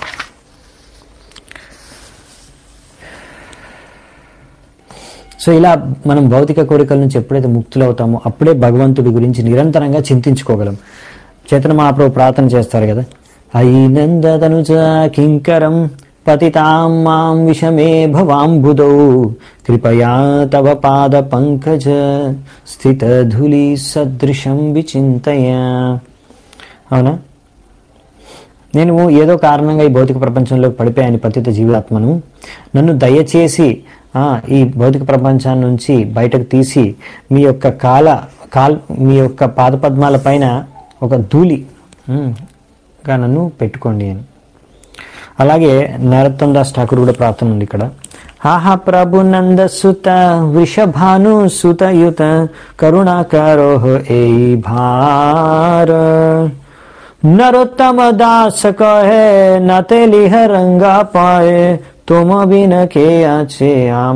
సో ఇలా మనం భౌతిక కోరికల నుంచి ఎప్పుడైతే ముక్తులవుతామో అప్పుడే భగవంతుడి గురించి నిరంతరంగా చింతించుకోగలం చేతన మహాప్రభు ప్రార్థన చేస్తారు కదా అయినందనుజ కింకరం పతితాం మాం విషమే భవాంబుదౌ కృపయా తవ పాద పంకజ స్థిత ధులి సదృశం విచింతయ అవునా నేను ఏదో కారణంగా ఈ భౌతిక ప్రపంచంలోకి పడిపోయాను పతిత జీవాత్మను నన్ను దయచేసి ఆ, ఈ భౌతిక ప్రపంచం నుంచి బయటకు తీసి మీ యొక్క కాల కాల్ మీ యొక్క పాదపద్మాల పైన ఒక ధూళి ఉమ్, గా నన్ను పెట్టుకోండి అని అలాగే నరోత్తం దాస్ ఠాకూర్ కూడా ప్రార్థన ఉంది ఇక్కడ ఆహా ప్రభు నంద సుత వృషభాను సుతయుత కరుణాకరో ఏ భార नरोत्तम दास कहे न तेलिह रंगा पाए तुम बिन के आचे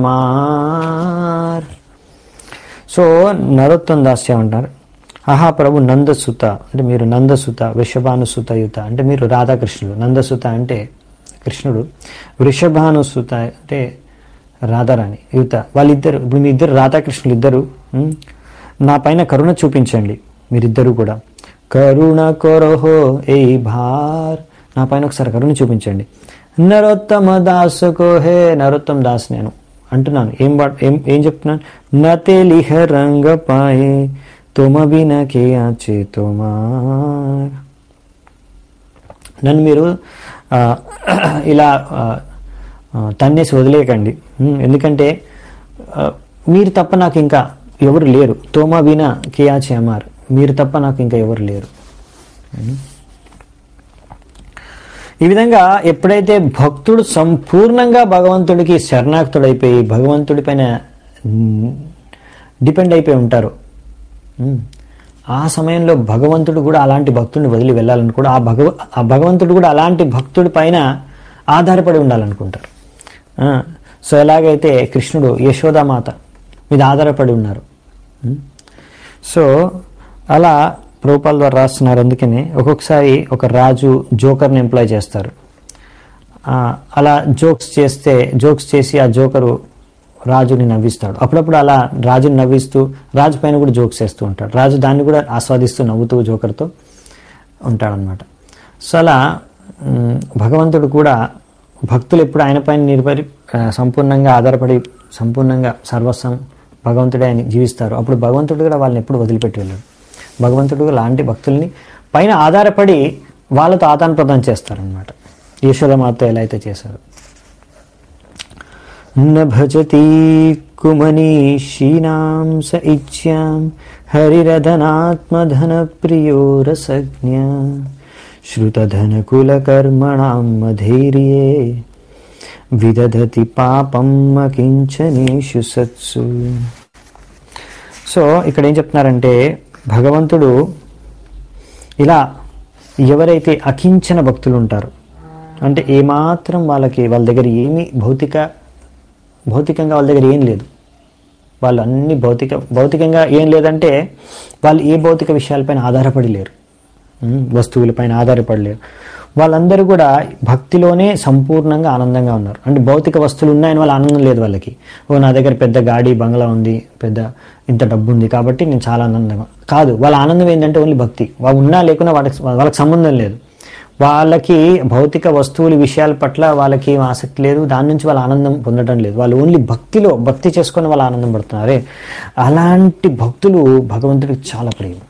आमार సో నరోత్తం దాస్ ఏమంటారు ఆహా ప్రభు నందసుత అంటే మీరు నందసుత వృషభానుసుత యుత అంటే మీరు రాధాకృష్ణుడు నందసుత అంటే కృష్ణుడు వృషభానుసుత అంటే రాధారాణి యుత వాళ్ళిద్దరు ఇప్పుడు మీ ఇద్దరు రాధాకృష్ణులు ఇద్దరు ఉమ్, నా పైన కరుణ చూపించండి మీరిద్దరు కూడా కరుణ కొరహో ఏ భార్ నా పైన ఒకసారి కరుణ చూపించండి నరోత్తమ దాస్ హే నరోత్తమ దాస్ నేను అంటున్నాను ఏం బా ఏం ఏం చెప్తున్నాను నతే లిహ రంగ పాయే తుమ బిన కే ఆచే తుమార్ నన్ను మీరు ఆ, ఇలా ఆ, ఆ, తన్నేసి వదిలేయకండి ఉమ్, ఎందుకంటే ఆ, మీరు తప్ప నాకు ఇంకా ఎవరు లేరు తోమా విన కేయాచి అమార్ మీరు తప్ప నాకు ఇంకా ఎవరు లేరు ఉమ్. ఈ విధంగా ఎప్పుడైతే భక్తుడు సంపూర్ణంగా భగవంతుడికి శరణాక్తుడైపోయి భగవంతుడి పైన డిపెండ్ అయిపోయి ఉంటారు ఉమ్. ఆ సమయంలో భగవంతుడు కూడా అలాంటి భక్తుడిని వదిలి వెళ్ళాలని కూడా ఆ భగవ ఆ భగవంతుడు కూడా అలాంటి భక్తుడి పైన ఆధారపడి ఉండాలనుకుంటారు ఆ, సో ఎలాగైతే కృష్ణుడు యశోదామాత మీద ఆధారపడి ఉన్నారు ఉమ్. సో అలా ప్రభుపాల ద్వారా రాస్తున్నారు అందుకనే ఒక్కొక్కసారి ఒక రాజు జోకర్ని ఎంప్లాయ్ చేస్తారు ఆ, అలా జోక్స్ చేస్తే జోక్స్ చేసి ఆ జోకరు రాజుని నవ్విస్తాడు అప్పుడప్పుడు అలా రాజుని నవ్విస్తూ రాజు పైన కూడా జోక్స్ చేస్తూ ఉంటాడు రాజు దాన్ని కూడా ఆస్వాదిస్తూ నవ్వుతూ జోకర్తో ఉంటాడనమాట సో అలా మ్, భగవంతుడు కూడా భక్తులు ఎప్పుడు ఆయన పైన నిర్భరి ఆ, సంపూర్ణంగా ఆధారపడి సంపూర్ణంగా సర్వస్వం భగవంతుడే ఆయన జీవిస్తారు అప్పుడు భగవంతుడు కూడా వాళ్ళని ఎప్పుడు వదిలిపెట్టి వెళ్ళాడు భగవంతుడు కూడా లాంటి భక్తుల్ని పైన ఆధారపడి వాళ్ళతో ఆదాన ప్రదానం చేస్తారనమాట యశోదమాత ఎలా అయితే చేశారు न भजति कुमनीषीणां स इच्छ्यां हरिरधनात्मधनप्रियो रसज्ञा श्रुतधनकुलकर्मणां मधैर्ये विदधति పాపం అకించనేషు సత్సు సో ఇక్కడ ఏం చెప్తున్నారంటే భగవంతుడు ఇలా ఎవరైతే అకించన భక్తులు ఉంటారో అంటే ఏమాత్రం వాళ్ళకి వాళ్ళ దగ్గర ఏమి భౌతిక భౌతికంగా వాళ్ళ దగ్గర ఏం లేదు వాళ్ళు అన్ని భౌతిక భౌతికంగా ఏం లేదంటే వాళ్ళు ఏ భౌతిక విషయాలపైన ఆధారపడి లేరు ఉమ్, వస్తువులపైన ఆధారపడి లేరు వాళ్ళందరూ కూడా భక్తిలోనే సంపూర్ణంగా ఆనందంగా ఉన్నారు అంటే భౌతిక వస్తువులు ఉన్నాయని వాళ్ళ ఆనందం లేదు వాళ్ళకి ఓ నా దగ్గర పెద్ద గాడి బంగ్లా ఉంది పెద్ద ఇంత డబ్బు ఉంది కాబట్టి నేను చాలా ఆనందంగా కాదు వాళ్ళ ఆనందం ఏంటంటే ఓన్లీ భక్తి వాళ్ళు ఉన్నా లేకున్నా వాళ్ళకి వాళ్ళకి సంబంధం లేదు వాళ్ళకి భౌతిక వస్తువుల విషయాల పట్ల వాళ్ళకి ఏం ఆసక్తి లేదు దాని నుంచి వాళ్ళ ఆనందం పొందడం లేదు వాళ్ళు ఓన్లీ భక్తిలో భక్తి చేసుకొని వాళ్ళు ఆనందం పడుతున్నారే అలాంటి భక్తులు భగవంతుడికి చాలా ప్రియం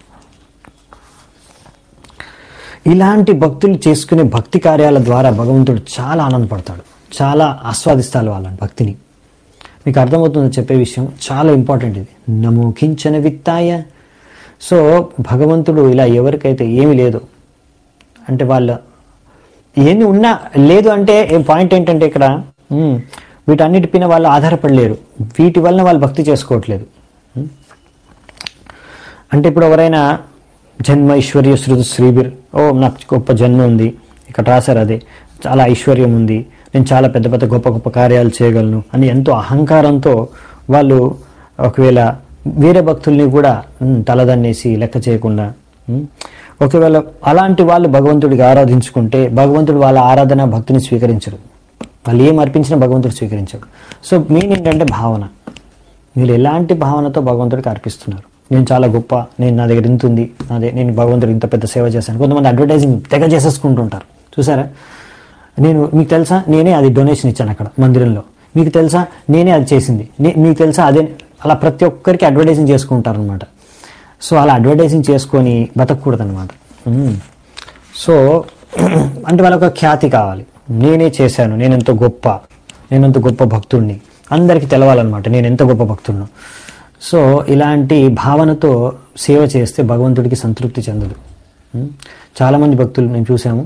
ఇలాంటి భక్తులు చేసుకునే భక్తి కార్యాల ద్వారా భగవంతుడు చాలా ఆనందపడతాడు చాలా ఆస్వాదిస్తాడు వాళ్ళ భక్తిని మీకు అర్థమవుతుందో చెప్పే విషయం చాలా ఇంపార్టెంట్ ఇది నమో కించన విత్తాయ సో భగవంతుడు ఇలా ఎవరికైతే ఏమీ లేదు అంటే వాళ్ళ ఏంది ఉన్నా లేదు అంటే పాయింట్ ఏంటంటే ఇక్కడ ఉమ్, వీటన్నిటిపైన వాళ్ళు ఆధారపడలేరు వీటి వలన వాళ్ళు భక్తి చేసుకోవట్లేదు ఉమ్. అంటే ఇప్పుడు ఎవరైనా జన్మ ఐశ్వర్య శృతి శ్రీబిర్ ఓ నాకు గొప్ప జన్మ ఉంది ఇక్కడ రాశారు అదే చాలా ఐశ్వర్యం ఉంది నేను చాలా పెద్ద పెద్ద గొప్ప గొప్ప కార్యాలు చేయగలను అని ఎంతో అహంకారంతో వాళ్ళు ఒకవేళ వేరే భక్తుల్ని కూడా ఉమ్, తలదన్నేసి లెక్క చేయకుండా ఉమ్, ఒకవేళ అలాంటి వాళ్ళు భగవంతుడికి ఆరాధించుకుంటే భగవంతుడు వాళ్ళ ఆరాధన భక్తిని స్వీకరించడు వాళ్ళు ఏం అర్పించినా భగవంతుడు స్వీకరించడు సో మెయిన్ ఏంటంటే భావన మీరు ఎలాంటి భావనతో భగవంతుడికి అర్పిస్తున్నారు నేను చాలా గొప్ప నేను నా దగ్గర ఇంత ఉంది అదే నేను భగవంతుడు ఇంత పెద్ద సేవ చేశాను కొంతమంది అడ్వర్టైజింగ్ తెగ చేసేసుకుంటుంటారు చూసారా నేను మీకు తెలుసా నేనే అది డొనేషన్ ఇచ్చాను అక్కడ మందిరంలో మీకు తెలుసా నేనే అది చేసింది నే- మీకు తెలుసా అదే అలా ప్రతి ఒక్కరికి అడ్వర్టైజింగ్ చేసుకుంటారు అనమాట సో అలా అడ్వర్టైజింగ్ చేసుకొని బతకూడదు అనమాట సో అంటే వాళ్ళకి ఒక ఖ్యాతి కావాలి నేనే చేశాను నేను ఎంత గొప్ప నేను ఎంత గొప్ప భక్తుడిని అందరికీ తెలవాలన్నమాట నేను ఎంత గొప్ప భక్తుడిను సో ఇలాంటి భావనతో సేవ చేస్తే భగవంతుడికి సంతృప్తి చెందదు ఉమ్. చాలామంది భక్తులు మేము చూసాము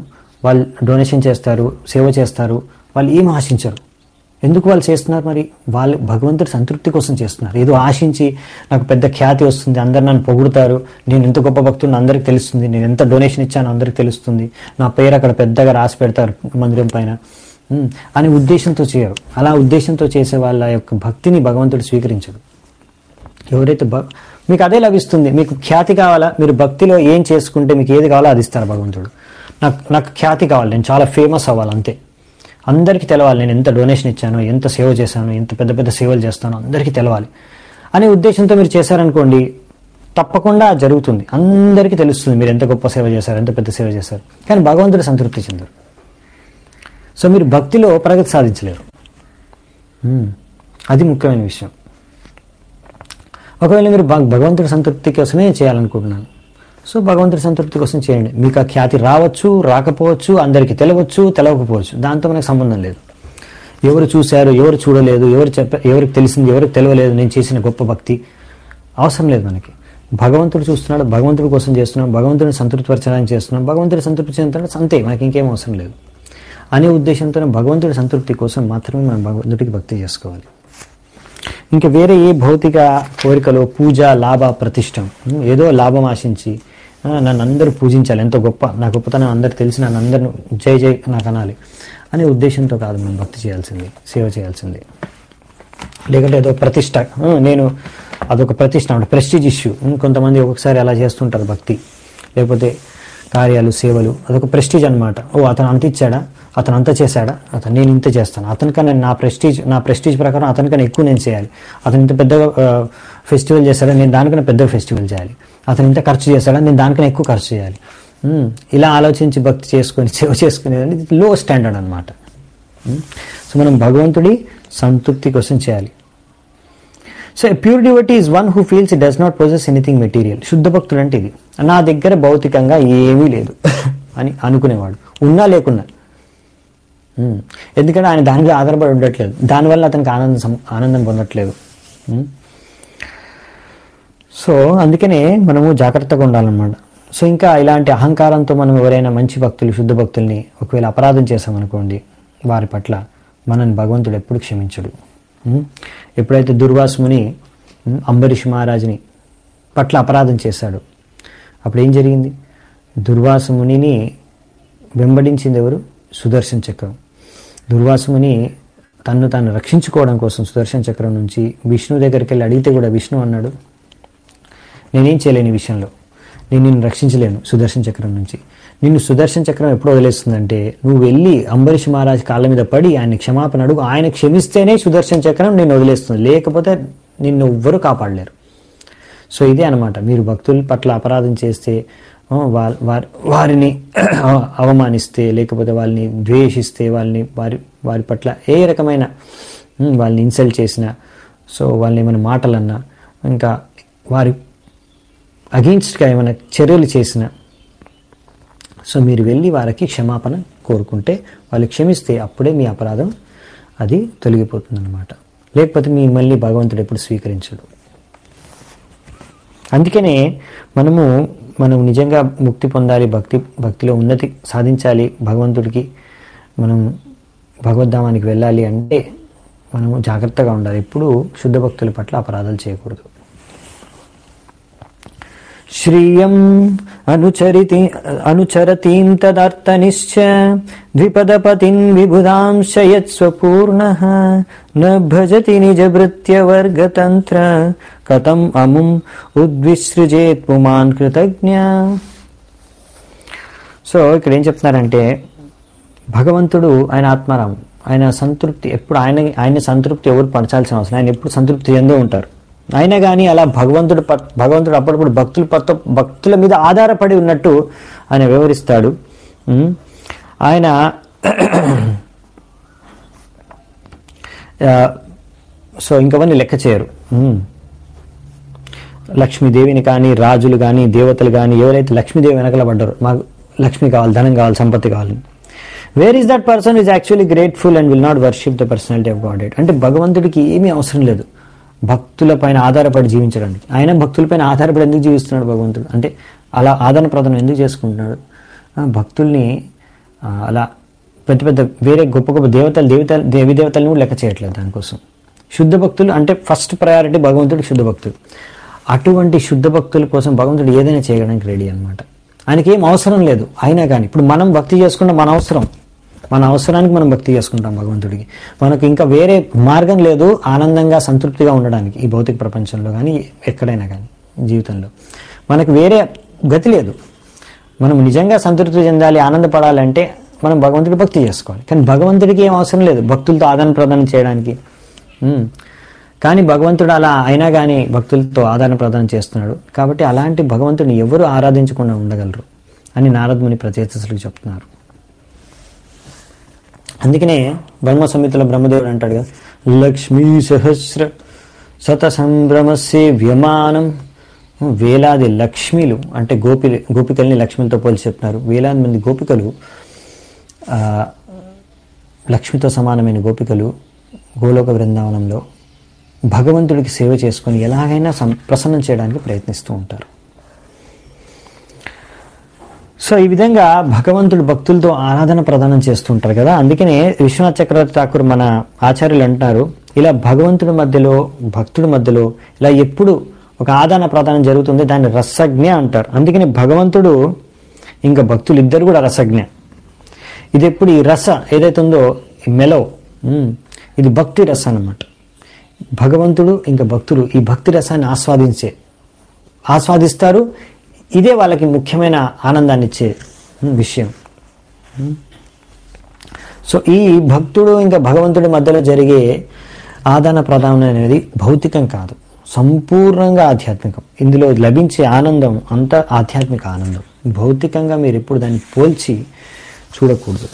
వాళ్ళు డొనేషన్ చేస్తారు సేవ చేస్తారు వాళ్ళు ఏం ఆశించరు ఎందుకు వాళ్ళు చేస్తున్నారు మరి వాళ్ళు భగవంతుడి సంతృప్తి కోసం చేస్తున్నారు ఏదో ఆశించి నాకు పెద్ద ఖ్యాతి వస్తుంది అందరు నన్ను పొగుడుతారు నేను ఎంత గొప్ప భక్తుడిని అందరికి తెలుస్తుంది నేను ఎంత డొనేషన్ ఇచ్చానో అందరికి తెలుస్తుంది నా పేరు అక్కడ పెద్దగా రాసి పెడతారు మందిరం పైన ఉమ్, అనే ఉద్దేశంతో చేయరు అలా ఉద్దేశంతో చేసే వాళ్ళ యొక్క భక్తిని భగవంతుడు స్వీకరించడు ఎవరైతే భ మీకు అదే లభిస్తుంది మీకు ఖ్యాతి కావాలా మీరు భక్తిలో ఏం చేసుకుంటే మీకు ఏది కావాలో అది ఇస్తారు భగవంతుడు నాకు నాకు ఖ్యాతి కావాలి నేను చాలా ఫేమస్ అవ్వాలి అంతే అందరికీ తెలవాలి నేను ఎంత డొనేషన్ ఇచ్చాను ఎంత సేవ చేశాను ఎంత పెద్ద పెద్ద సేవలు చేస్తాను అందరికీ తెలవాలి అనే ఉద్దేశంతో మీరు చేశారనుకోండి తప్పకుండా జరుగుతుంది అందరికీ తెలుస్తుంది మీరు ఎంత గొప్ప సేవ చేశారు ఎంత పెద్ద సేవ చేశారు కానీ భగవంతుడు సంతృప్తి చెందరు సో మీరు భక్తిలో ప్రగతి సాధించలేరు ఉమ్, అది ముఖ్యమైన విషయం ఒకవేళ మీరు భగ- భగవంతుడి సంతృప్తి కోసమే చేయాలనుకుంటున్నాను సో భగవంతుడి సంతృప్తి కోసం చేయండి మీకు ఆ ఖ్యాతి రావచ్చు రాకపోవచ్చు అందరికీ తెలవచ్చు తెలవకపోవచ్చు దాంతో మనకు సంబంధం లేదు ఎవరు చూశారు ఎవరు చూడలేదు ఎవరు చెప్ప ఎవరికి తెలిసింది ఎవరికి తెలియలేదు నేను చేసిన గొప్ప భక్తి అవసరం లేదు మనకి భగవంతుడు చూస్తున్నాడు భగవంతుడి కోసం చేస్తున్నాం భగవంతుడిని సంతృప్తిపరచడానికి చేస్తున్నాం భగవంతుడి సంతృప్తి చెందుతాడు అంతే మనకి ఇంకేం అవసరం లేదు అనే ఉద్దేశంతో భగవంతుడి సంతృప్తి కోసం మాత్రమే మనం భగవంతుడికి భక్తి చేసుకోవాలి ఇంకా వేరే ఏ భౌతిక కోరికలు పూజ లాభ ప్రతిష్టం ఉం, ఏదో లాభం ఆశించి ఆ, నన్ను అందరూ పూజించాలి ఎంతో గొప్ప నా గొప్పతనం అందరికి తెలిసి నన్ను అందరిని జై జై నాకు అనాలి అనే ఉద్దేశంతో కాదు మనం భక్తి చేయాల్సింది సేవ చేయాల్సింది లేకుంటే ఏదో ప్రతిష్ట ఆ, నేను అదొక ప్రతిష్ట అంటే ప్రెస్టీజ్ ఇష్యూ కొంతమంది ఒక్కొక్కసారి అలా చేస్తుంటారు భక్తి లేకపోతే కార్యాలు సేవలు అదొక ప్రెస్టీజ్ అన్నమాట ఓ అతను అంత ఇచ్చాడా అతను అంత చేశాడా అతను నేను ఇంత చేస్తాను అతనికన్నా నా ప్రెస్టీజ్ నా ప్రెస్టీజ్ ప్రకారం అతనికన్నా ఎక్కువ నేను చేయాలి అతను ఇంత పెద్దగా ఫెస్టివల్ చేశాడా నేను దానికన్నా పెద్ద ఫెస్టివల్ చేయాలి అతను ఇంత ఖర్చు చేశాడా నేను దానికన్నా ఎక్కువ ఖర్చు చేయాలి ఉమ్, ఇలా ఆలోచించి భక్తి చేసుకొని సేవ చేసుకునేది లో స్టాండర్డ్ అనమాట సో మనం భగవంతుడి సంతృప్తి కోసం చేయాలి so pure devotee is one who feels it does not possess anything material శుద్ధ భక్తుడు అంటే ఇది నా దగ్గర భౌతికంగా ఏమీ లేదు అని అనుకునేవాడు ఉన్నా లేకున్నా ఉమ్. ఎందుకంటే ఆయన దాని మీద ఆధారపడి ఉండట్లేదు దానివల్ల అతనికి ఆనందం సం- ఆనందం పొందట్లేదు ఉమ్. సో అందుకనే మనము జాగ్రత్తగా ఉండాలన్నమాట సో ఇంకా ఇలాంటి అహంకారంతో మనం ఎవరైనా మంచి భక్తులు శుద్ధ భక్తుల్ని ఒకవేళ అపరాధం చేసామనుకోండి వారి పట్ల మనల్ని భగవంతుడు ఎప్పుడు క్షమించడు ఉమ్. ఎప్పుడైతే దుర్వాసుముని ఉమ్, అంబరీష్ మహారాజుని పట్ల అపరాధం చేశాడు అప్పుడు ఏం జరిగింది దుర్వాసుమునిని వెంబడించింది ఎవరు సుదర్శన చక్రం దుర్వాసుముని తన్ను తాను రక్షించుకోవడం కోసం సుదర్శన చక్రం నుంచి విష్ణు దగ్గరికి వెళ్ళి అడిగితే కూడా విష్ణు అన్నాడు నేనేం చేయలేను ఈ విషయంలో నేను నిన్ను రక్షించలేను సుదర్శన చక్రం నుంచి నిన్ను సుదర్శన చక్రం ఎప్పుడు వదిలేస్తుందంటే నువ్వు వెళ్ళి అంబరీష్ మహారాజ్ కాళ్ళ మీద పడి ఆయన క్షమాపణ అడుగు ఆయన క్షమిస్తేనే సుదర్శన చక్రం నిన్ను వదిలేస్తుంది లేకపోతే నిన్ను ఎవ్వరూ కాపాడలేరు సో ఇదే అనమాట మీరు భక్తుల పట్ల అపరాధం చేస్తే ఆ, వా- వారి వారిని అవమానిస్తే లేకపోతే వాళ్ళని ద్వేషిస్తే వాళ్ళని వారి వారి పట్ల ఏ రకమైన ఉమ్, వాళ్ళని ఇన్సల్ట్ చేసినా సో వాళ్ళని ఏమైనా మాటలన్నా ఇంకా వారి అగెయిన్స్ట్గా ఏమైనా చర్యలు చేసినా సో మీరు వెళ్ళి వారికి క్షమాపణ కోరుకుంటే వాళ్ళు క్షమిస్తే అప్పుడే మీ అపరాధం అది తొలగిపోతుందన్నమాట లేకపోతే మిమ్మల్ని భగవంతుడు ఎప్పుడు స్వీకరించడు అందుకనే మనము మనం నిజంగా ముక్తి పొందాలి భక్తి భక్తిలో ఉన్నతి సాధించాలి భగవంతుడికి మనం భగవద్ధామానికి వెళ్ళాలి అంటే మనము జాగ్రత్తగా ఉండాలి ఎప్పుడు శుద్ధ భక్తుల పట్ల అపరాధాలు చేయకూడదు శ్రియం అనుచరితి అనుచరతీం తదర్థనిశ్చ ద్విపదపతిన్ విబుధాంశ యత్స్వపూర్ణ న భజతి నిజభృత్యవర్గతంత్ర కథం అముం ఉద్విసృజేత్ పుమాన్ కృతజ్ఞ సో ఇక్కడ ఏం చెప్తున్నారంటే భగవంతుడు ఆయన ఆత్మారాము ఆయన సంతృప్తి ఎప్పుడు ఆయన ఆయన సంతృప్తి ఎవరు పరచాల్సిన అవసరం ఆయన ఎప్పుడు సంతృప్తి చెందో ఉంటారు అయినా కానీ అలా భగవంతుడు పట్- భగవంతుడు అప్పుడప్పుడు భక్తుల పట్ల భక్తుల మీద ఆధారపడి ఉన్నట్టు ఆయన వివరిస్తాడు ఉమ్. ఆయన ఆ, సో ఇంకవన్నీ లెక్క చేయరు ఉమ్. లక్ష్మీదేవిని కానీ రాజులు కానీ దేవతలు కానీ ఎవరైతే లక్ష్మీదేవి వెనకల పడ్డారో మాకు లక్ష్మి కావాలి ధనం కావాలి సంపత్తి కావాలి where is that person is actually grateful and will not worship the personality of God అంటే భగవంతుడికి ఏమీ అవసరం లేదు భక్తుల పైన ఆధారపడి జీవించడానికి ఆయన భక్తుల పైన ఆధారపడి ఎందుకు జీవిస్తున్నాడు భగవంతుడు అంటే అలా ఆదాన ప్రదానం ఎందుకు చేసుకుంటున్నాడు ఆ, భక్తుల్ని ఆ, అలా పెద్ద పెద్ద వేరే గొప్ప గొప్ప దేవతలు దేవతలు దేవి దేవతలను కూడా లెక్క చేయట్లేదు దానికోసం శుద్ధ భక్తులు అంటే ఫస్ట్ ప్రయారిటీ భగవంతుడు శుద్ధ భక్తుడు అటువంటి శుద్ధ భక్తుల కోసం భగవంతుడు ఏదైనా చేయడానికి రెడీ అనమాట ఆయనకి ఏం అవసరం లేదు అయినా కానీ ఇప్పుడు మనం భక్తి చేసుకుంటే మన అవసరం మన అవసరానికి మనం భక్తి చేసుకుంటాం భగవంతుడికి మనకు ఇంకా వేరే మార్గం లేదు ఆనందంగా సంతృప్తిగా ఉండడానికి ఈ భౌతిక ప్రపంచంలో కానీ ఎక్కడైనా కానీ జీవితంలో మనకు వేరే గతి లేదు మనం నిజంగా సంతృప్తి చెందాలి ఆనందపడాలంటే మనం భగవంతుడి భక్తి చేసుకోవాలి కానీ భగవంతుడికి ఏం అవసరం లేదు భక్తులతో ఆదాన ప్రదానం చేయడానికి ఉమ్. కానీ భగవంతుడు అలా అయినా కానీ భక్తులతో ఆదాన ప్రదానం చేస్తున్నాడు కాబట్టి అలాంటి భగవంతుడిని ఎవరు ఆరాధించకుండా ఉండగలరు అని నారదముని ప్రచేతసులకు చెప్తున్నారు అందుకనే బ్రహ్మ సంహితలో బ్రహ్మదేవుడు అంటాడు కదా లక్ష్మీ సహస్ర శత సంభ్రమస్య వ్యమానం వేలాది లక్ష్మిలు అంటే గోపి గోపికల్ని లక్ష్మిలతో పోల్చి చెప్తున్నారు వేలాది మంది గోపికలు ఆ, లక్ష్మితో సమానమైన గోపికలు గోలోక బృందావనంలో భగవంతుడికి సేవ చేసుకొని ఎలాగైనా సం- ప్రసన్నం చేయడానికి ప్రయత్నిస్తూ ఉంటారు సో ఈ విధంగా భగవంతుడు భక్తులతో ఆరాధన ప్రదానం చేస్తుంటారు కదా అందుకనే విశ్వనాథ్ చక్రవర్తి ఠాకూర్ మన ఆచార్యులు అంటారు ఇలా భగవంతుడి మధ్యలో భక్తుడి మధ్యలో ఇలా ఎప్పుడు ఒక ఆదాన ప్రదానం జరుగుతుంది దాన్ని రసజ్ఞ అంటారు అందుకని భగవంతుడు ఇంకా భక్తులు ఇద్దరు కూడా రసజ్ఞ ఇది ఎప్పుడు ఈ రస ఏదైతే ఉందో ఈ మెలో ఉమ్, ఇది భక్తి రస అన్నమాట భగవంతుడు ఇంకా భక్తులు ఈ భక్తి రసాన్ని ఆస్వాదించే ఆస్వాదిస్తారు ఇదే వాళ్ళకి ముఖ్యమైన ఆనందాన్ని ఇచ్చే ఉమ్, విషయం ఉమ్. సో ఈ భక్తుడు ఇంకా భగవంతుడి మధ్యలో జరిగే ఆదాన ప్రదానం అనేది భౌతికం కాదు సంపూర్ణంగా ఆధ్యాత్మికం ఇందులో లభించే ఆనందం అంత ఆధ్యాత్మిక ఆనందం భౌతికంగా మీరు ఎప్పుడు దాన్ని పోల్చి చూడకూడదు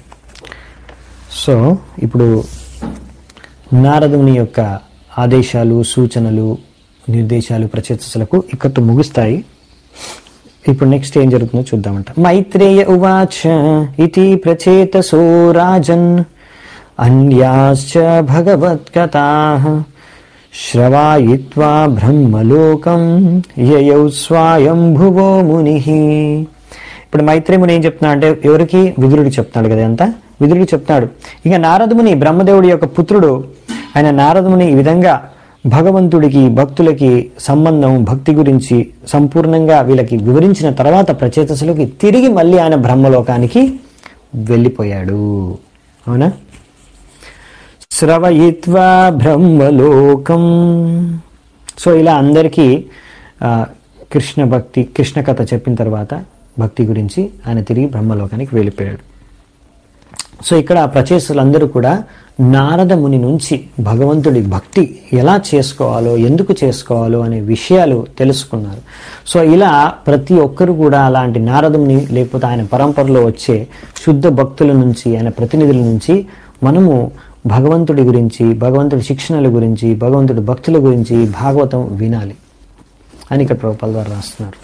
సో ఇప్పుడు నారదుని యొక్క ఆదేశాలు సూచనలు నిర్దేశాలు ప్రచేతసులకు ఇక్కడితో ముగుస్తాయి ఇప్పుడు నెక్స్ట్ ఏం జరుగుతుందో చూద్దామంట మైత్రేయ ఉవాచ ఇది ప్రచేతసో రాజన్ అన్యాశ్చ భగవత్కథా శ్రవాయిత్వా బ్రహ్మలోకం యయౌ స్వాయంభువో ముని ఇప్పుడు మైత్రి ముని ఏం చెప్తున్నా అంటే ఎవరికి విదురుడికి చెప్తున్నాడు కదా అంతా విదురుడికి చెప్తున్నాడు ఇక నారదముని బ్రహ్మదేవుడి యొక్క పుత్రుడు ఆయన నారదముని ఈ విధంగా భగవంతుడికి భక్తులకి సంబంధం భక్తి గురించి సంపూర్ణంగా వీళ్ళకి వివరించిన తర్వాత ప్రచేతసులకి తిరిగి మళ్ళీ ఆయన బ్రహ్మలోకానికి వెళ్ళిపోయాడు అవునా శ్రవయిత్వా బ్రహ్మలోకం సో ఇలా అందరికీ ఆ, కృష్ణ భక్తి కృష్ణ కథ చెప్పిన తర్వాత భక్తి గురించి ఆయన తిరిగి బ్రహ్మలోకానికి వెళ్ళిపోయాడు సో ఇక్కడ ప్రచేసులందరూ కూడా నారద ముని నుంచి భగవంతుడి భక్తి ఎలా చేసుకోవాలో ఎందుకు చేసుకోవాలో అనే విషయాలు తెలుసుకున్నారు సో ఇలా ప్రతి ఒక్కరు కూడా అలాంటి నారదుని లేకపోతే ఆయన పరంపరలో వచ్చే శుద్ధ భక్తుల నుంచి ఆయన ప్రతినిధుల నుంచి మనము భగవంతుడి గురించి భగవంతుడి శిక్షణల గురించి భగవంతుడి భక్తుల గురించి భాగవతం వినాలి అని ఇక్కడ ప్రభుపాల ద్వారా రాస్తున్నారు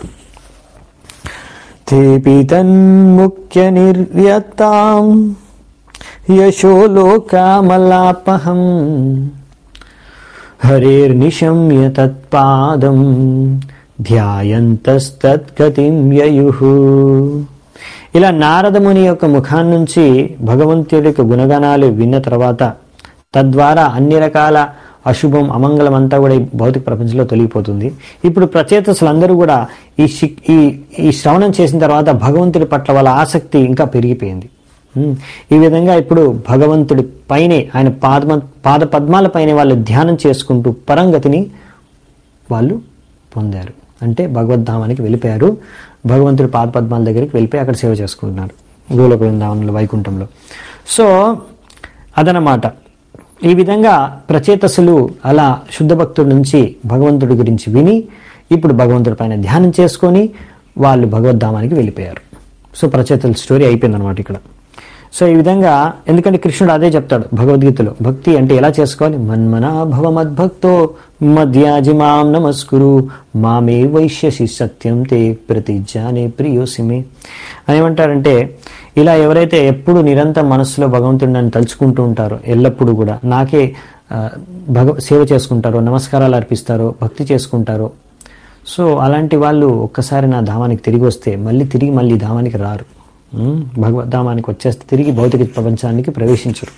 తేపి తన్ముఖ్య నిర్యతాం యశో లోకామలాపహం హరేర్నిశమ్య తత్పాదం ధ్యాయంతస్తత్కతిం యయుః ఇలా నారదముని యొక్క ముఖాన్ నుంచి భగవంతుడి యొక్క గుణగణాలు విన్న తర్వాత తద్వారా అన్ని రకాల అశుభం అమంగళం అంతా కూడా ఈ భౌతిక ప్రపంచంలో తొలగిపోతుంది ఇప్పుడు ప్రచేతసులందరూ కూడా ఈ శిక్ ఈ ఈ శ్రవణం చేసిన తర్వాత భగవంతుడి పట్ల వాళ్ళ ఆసక్తి ఇంకా పెరిగిపోయింది ఉమ్, ఈ విధంగా ఇప్పుడు భగవంతుడి పైనే ఆయన పాద పాద పద్మాల పైనే వాళ్ళు ధ్యానం చేసుకుంటూ పరంగతిని వాళ్ళు పొందారు అంటే భగవద్ధామానికి వెళ్ళిపోయారు భగవంతుడి పాద పద్మాల దగ్గరికి వెళ్ళిపోయి అక్కడ సేవ చేసుకుంటున్నారు గోలోక బృందావనంలో వైకుంఠంలో సో అదనమాట ఈ విధంగా ప్రచేతసులు అలా శుద్ధ భక్తుడి నుంచి భగవంతుడి గురించి విని ఇప్పుడు భగవంతుడి పైన ధ్యానం చేసుకొని వాళ్ళు భగవద్ధామానికి వెళ్ళిపోయారు సో ప్రచేతల స్టోరీ అయిపోయిందనమాట ఇక్కడ సో ఈ విధంగా ఎందుకంటే కృష్ణుడు అదే చెప్తాడు భగవద్గీతలో భక్తి అంటే ఎలా చేసుకోవాలి మన్మనా భవ మద్భక్తో మధ్యాజిమాం నమస్కురు మామే వైశ్యసి సత్యం తే ప్రతిజ్ఞానే ప్రియోసిమే అని ఏమంటారంటే ఇలా ఎవరైతే ఎప్పుడు నిరంతరం మనస్సులో భగవంతుడిని నన్ను తలుచుకుంటూ ఉంటారో ఎల్లప్పుడూ కూడా నాకే ఆ, భగ సేవ చేసుకుంటారో నమస్కారాలు అర్పిస్తారో భక్తి చేసుకుంటారో సో అలాంటి వాళ్ళు ఒక్కసారి నా ధామానికి తిరిగి వస్తే మళ్ళీ తిరిగి మళ్ళీ ధామానికి రారు ఉమ్, భగవద్ధామానికి వచ్చేస్తే తిరిగి భౌతిక ప్రపంచానికి ప్రవేశించరు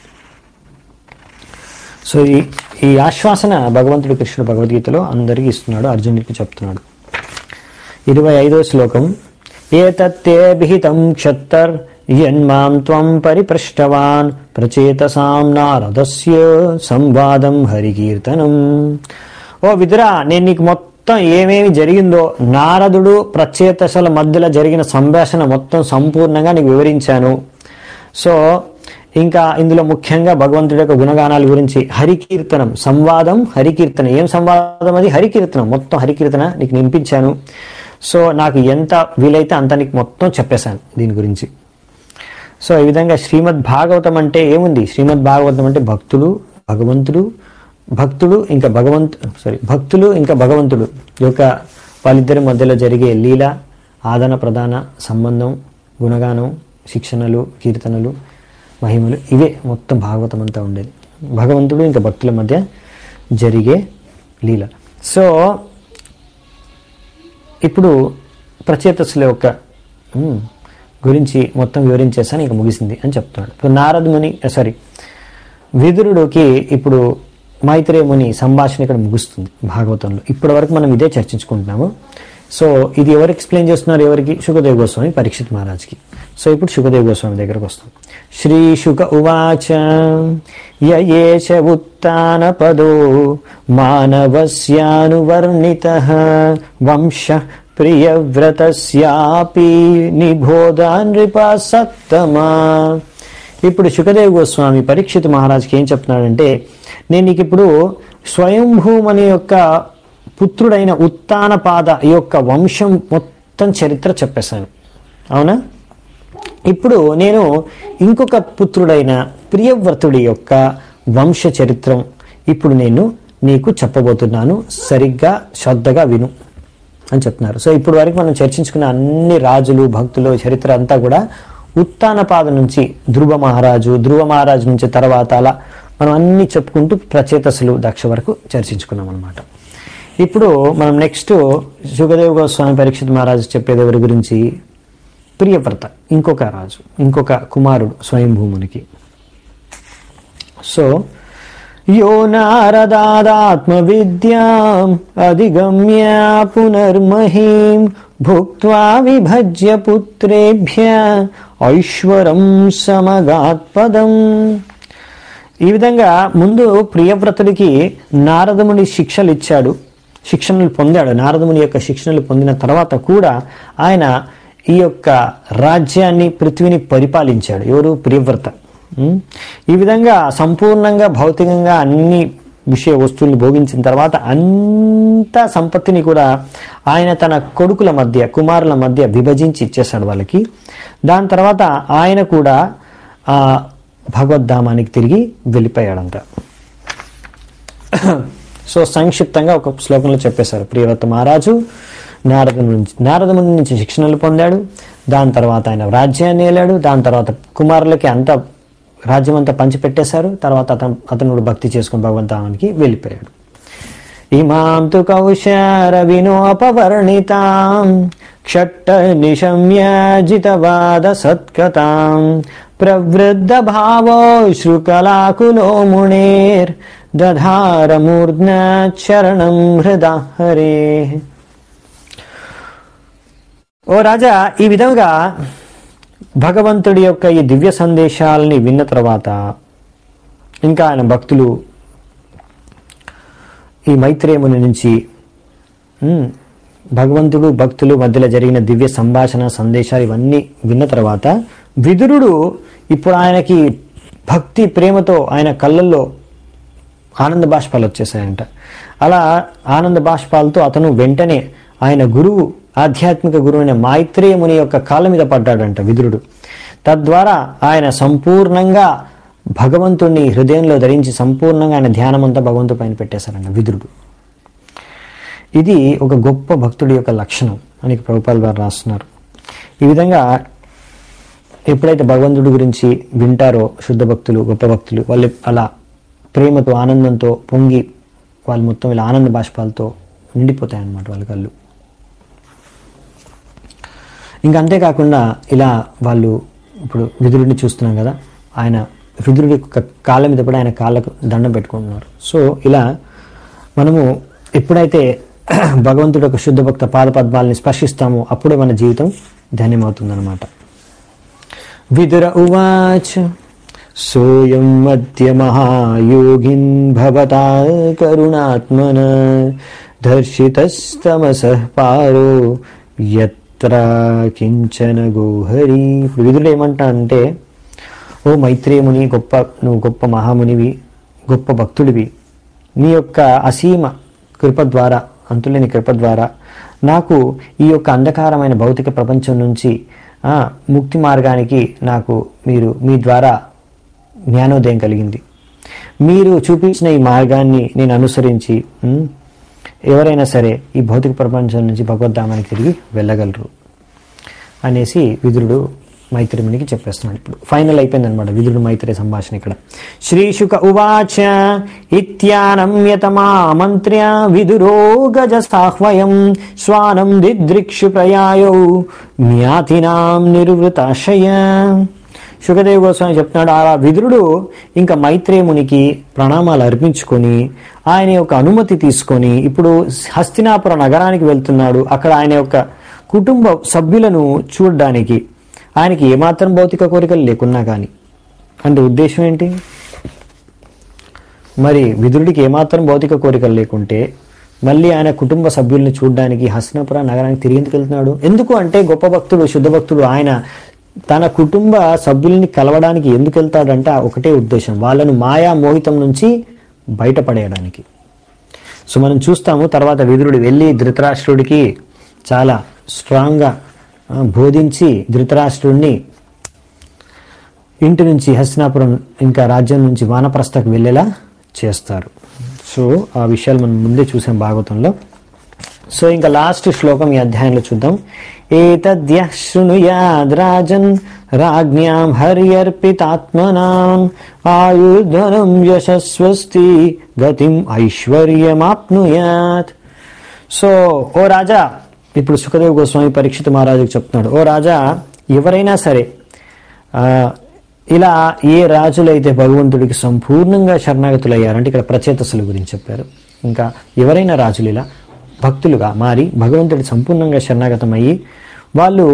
సో ఈ ఈ ఆశ్వాసన భగవంతుడు కృష్ణుడు భగవద్గీతలో అందరికీ ఇస్తున్నాడు అర్జునుడికి చెప్తున్నాడు ఇరవై ఐదో శ్లోకం ఏతత్తే విహితం క్షత్తర్ యన్మాం త్వం పరిపృష్టవాన్ ప్రచేతసాం నారదస్య సంవాదం హరికీర్తనం ఓ విదురా నేను నీకు మొత్తం ఏమేమి జరిగిందో నారదుడు ప్రచేతసల మధ్యలో జరిగిన సంభాషణ మొత్తం సంపూర్ణంగా నీకు వివరించాను సో ఇంకా ఇందులో ముఖ్యంగా భగవంతుడి యొక్క గుణగానాల గురించి హరికీర్తనం సంవాదం హరికీర్తన ఏం సంవాదం అది హరికీర్తనం మొత్తం హరికీర్తన నీకు నింపించాను సో నాకు ఎంత వీలైతే అంత నీకు మొత్తం చెప్పేశాను దీని గురించి సో ఈ విధంగా శ్రీమద్ భాగవతం అంటే ఏముంది శ్రీమద్ భాగవతం అంటే భక్తులు భగవంతుడు భక్తుడు ఇంకా భగవంతు సారీ భక్తులు ఇంకా భగవంతుడు ఈ యొక్క వాళ్ళిద్దరి మధ్యలో జరిగే లీల ఆదాన ప్రధాన సంబంధం గుణగానం శిక్షణలు కీర్తనలు మహిమలు ఇవే మొత్తం భాగవతం అంతా ఉండేది భగవంతుడు ఇంకా భక్తుల మధ్య జరిగే లీల సో ఇప్పుడు ప్రచేతస్సుల యొక్క ఉమ్, గురించి మొత్తం వివరించేసాను ఇక ముగిసింది అని చెప్తున్నాడు ఇప్పుడు నారద ముని సారీ విదురుడికి ఇప్పుడు మైత్రేయ ముని సంభాషణ ఇక్కడ ముగుస్తుంది భాగవతంలో ఇప్పటి వరకు మనం ఇదే చర్చించుకుంటున్నాము సో ఇది ఎవరు ఎక్స్ప్లెయిన్ చేస్తున్నారు ఎవరికి శుకదేవ్ గోస్వామి పరీక్షిత్ మహారాజ్కి సో ఇప్పుడు శుకదేవ్ గోస్వామి దగ్గరకు వస్తాం శ్రీ శుక ఉవాచ యయేష ఉత్న పదో మానవస్యానువర్ణిత వంశ ప్రియవ్రతస్యాపి నిబోధ నృప సత్తమా ఇప్పుడు సుఖదేవ్ గోస్వామి పరీక్షిత్ మహారాజ్కి ఏం చెప్తున్నాడంటే నేను నీకు ఇప్పుడు స్వయంభూమని యొక్క పుత్రుడైన ఉత్తానపాద ఈ యొక్క వంశం మొత్తం చరిత్ర చెప్పేశాను అవునా ఇప్పుడు నేను ఇంకొక పుత్రుడైన ప్రియవ్రతుడి యొక్క వంశ చరిత్రం ఇప్పుడు నేను నీకు చెప్పబోతున్నాను సరిగ్గా శ్రద్ధగా విను అని చెప్తున్నారు సో ఇప్పుడు వరకు మనం చర్చించుకున్న అన్ని రాజులు భక్తులు చరిత్ర అంతా కూడా ఉత్తానపాద నుంచి ధ్రువ మహారాజు ధ్రువ మహారాజు నుంచి తర్వాత అలా మనం అన్ని చెప్పుకుంటూ ప్రచేతసులు దక్ష వరకు చర్చించుకున్నాం అనమాట ఇప్పుడు మనం నెక్స్ట్ సుఖదేవ్ గోస్వామి పరీక్షిత్ మహారాజు చెప్పేది ఎవరి గురించి ప్రియవ్రత ఇంకొక రాజు ఇంకొక కుమారుడు స్వయంభూమునికి సో యో నారదాదాత్మ విద్యాం అధిగమ్య పునర్మహీం భుక్త్వా విభజ్య పుత్రేభ్య ఐశ్వరం సమగాత్పదం ఈ విధంగా ముందు ప్రియవ్రతుడికి నారదముని శిక్షలు ఇచ్చాడు శిక్షణలు పొందాడు నారదముని యొక్క శిక్షణలు పొందిన తర్వాత కూడా ఆయన ఈ యొక్క రాజ్యాన్ని పృథ్వీని పరిపాలించాడు ఎవరు ప్రియవ్రత ఉం? ఈ విధంగా సంపూర్ణంగా భౌతికంగా అన్ని విషయ వస్తువులు భోగించిన తర్వాత అంత సంపత్తిని కూడా ఆయన తన కొడుకుల మధ్య కుమారుల మధ్య విభజించి ఇచ్చేశాడు వాళ్ళకి దాని తర్వాత ఆయన కూడా ఆ భగవద్ధామానికి తిరిగి వెళ్ళిపోయాడంట సో సంక్షిప్తంగా ఒక శ్లోకంలో చెప్పేశారు ప్రియవ్రత మహారాజు నారదుని నుంచి నారదుని నుంచి శిక్షణలు పొందాడు దాని తర్వాత ఆయన రాజ్యాన్ని ఏలాడు దాని తర్వాత కుమారులకి అంత రాజ్యం అంతా పంచిపెట్టేశారు తర్వాత అతను అతనుడు భక్తి చేసుకుని భగవంతానికి వెళ్ళిపోయాడు ఇమాం తు కౌశార వినోపవర్ణితాం క్షట్ట నిశమ్యాజితవాద సత్కతాం ప్రవృద్ధ భావో శ్రుకలాకులో మునేర్ దధార మూర్ధ్న చరణం హృదా హరే ఓ రాజా ఈ విధంగా భగవంతుడి యొక్క ఈ దివ్య సందేశాలని విన్న తర్వాత ఇంకా ఆయన భక్తులు ఈ మైత్రేయుని నుంచి ఉమ్, భగవంతుడు భక్తులు మధ్యలో జరిగిన దివ్య సంభాషణ సందేశాలు ఇవన్నీ విన్న తర్వాత విదురుడు ఇప్పుడు ఆయనకి భక్తి ప్రేమతో ఆయన కళ్ళల్లో ఆనంద బాష్పాలు వచ్చేసాయంట అలా ఆనంద బాష్పాలతో అతను వెంటనే ఆయన గురువు ఆధ్యాత్మిక గురువైన మైత్రేయముని యొక్క కాళ్ళ మీద పడ్డాడంట విదురుడు తద్వారా ఆయన సంపూర్ణంగా భగవంతుణ్ణి హృదయంలో ధరించి సంపూర్ణంగా ఆయన ధ్యానం అంతా భగవంతు పైన పెట్టేశారంట విదురుడు ఇది ఒక గొప్ప భక్తుడి యొక్క లక్షణం అని ప్రభుపాల్ గారు రాస్తున్నారు ఈ విధంగా ఎప్పుడైతే భగవంతుడి గురించి వింటారో శుద్ధ భక్తులు గొప్ప భక్తులు వాళ్ళు అలా ప్రేమతో ఆనందంతో పొంగి వాళ్ళు మొత్తం ఇలా ఆనంద బాష్పాలతో నిండిపోతాయి అన్నమాట వాళ్ళ కళ్ళు ఇంకా అంతేకాకుండా ఇలా వాళ్ళు ఇప్పుడు విదురుడిని చూస్తున్నాం కదా ఆయన విదురుడి యొక్క కాళ్ళ మీద పడి ఆయన కాళ్ళకు దండం పెట్టుకుంటున్నారు సో ఇలా మనము ఎప్పుడైతే భగవంతుడి యొక్క శుద్ధ భక్త పాద పద్మాలని స్పర్శిస్తామో అప్పుడే మన జీవితం ధన్యమవుతుందన్నమాట విదుర ఉవాచ సోయం మధ్య మహాయోగిన్ భవతా కరుణాత్మన దర్శితస్తమస పారో యత్ర కించన గోహరి ఇప్పుడు విదురుడు ఏమంటాడంటే ఓ మైత్రేయుని గొప్ప నువ్వు గొప్ప మహామునివి గొప్ప భక్తుడివి నీ యొక్క అసీమ కృప ద్వారా అంతులేని కృప ద్వారా నాకు ఈ యొక్క అంధకారమైన భౌతిక ప్రపంచం నుంచి ఆ, ముక్తి మార్గానికి నాకు మీరు మీ ద్వారా జ్ఞానోదయం కలిగింది మీరు చూపించిన ఈ మార్గాన్ని నేను అనుసరించి ఉమ్, ఎవరైనా సరే ఈ భౌతిక ప్రపంచం నుంచి భగవద్ధామానికి తిరిగి వెళ్ళగలరు అనేసి విదురుడు మైత్రిమునికి చెప్పేస్తున్నాడు ఇప్పుడు ఫైనల్ అయిపోయింది అనమాట విదురుడు మైత్రి సంభాషణ ఇక్కడ శ్రీశుక ఉవాచ ఇత్యానమ్యతమామంత్ర్య విదురో గజ సాహ్వయం స్వానం దిదృక్షు ప్రయాయౌ జ్ఞాతినాం నిర్వృతాశయ శుకదేవ్ గోస్వామి చెప్తున్నాడు ఆ విదురుడు ఇంకా మైత్రేయునికి ప్రణామాలు అర్పించుకొని ఆయన యొక్క అనుమతి తీసుకొని ఇప్పుడు హస్తినాపుర నగరానికి వెళ్తున్నాడు అక్కడ ఆయన యొక్క కుటుంబ సభ్యులను చూడడానికి ఆయనకి ఏమాత్రం భౌతిక కోరికలు లేకున్నా కానీ అంటే ఉద్దేశం ఏంటి మరి విదురుడికి ఏమాత్రం భౌతిక కోరికలు లేకుంటే మళ్ళీ ఆయన కుటుంబ సభ్యుల్ని చూడడానికి హస్తినాపుర నగరానికి తిరిగి ఎందుకు వెళ్తున్నాడు ఎందుకు అంటే గొప్ప భక్తుడు శుద్ధ భక్తుడు ఆయన తన కుటుంబ సభ్యుల్ని కలవడానికి ఎందుకు వెళ్తాడంటే ఆ ఒకటే ఉద్దేశం వాళ్ళను మాయా మోహితం నుంచి బయటపడేయడానికి సో మనం చూస్తాము తర్వాత విదురుడు వెళ్ళి ధృతరాష్ట్రుడికి చాలా స్ట్రాంగ్గా ఆ, బోధించి ధృతరాష్ట్రుడిని ఇంటి నుంచి హస్తినాపురం ఇంకా రాజ్యం నుంచి వానప్రస్థకు వెళ్ళేలా చేస్తారు సో ఆ విషయాలు మనం ముందే చూసాం భాగవతంలో సో ఇంకా లాస్ట్ శ్లోకం ఈ అధ్యాయంలో చూద్దాం ఏతద్య శృణుయాద్ రాజన్ రాజ్ఞాం హర్యర్పితాత్మనాం ఆయుర్ధనం యశస్వస్తి గతిం ఐశ్వర్యమాప్నుయాత్ సో ఓ రాజా ఇప్పుడు సుఖదేవ్ గోస్వామి పరీక్షిత మహారాజుకు చెప్తున్నాడు ఓ రాజా ఎవరైనా సరే ఆ, ఇలా ఏ రాజులైతే భగవంతుడికి సంపూర్ణంగా శరణాగతులయ్యారంటే ఇక్కడ ప్రచేతసుల గురించి చెప్పారు ఇంకా ఎవరైనా రాజులు ఇలా భక్తులుగా మారి భగవంతుడి సంపూర్ణంగా శరణాగతమయ్యి వాళ్ళు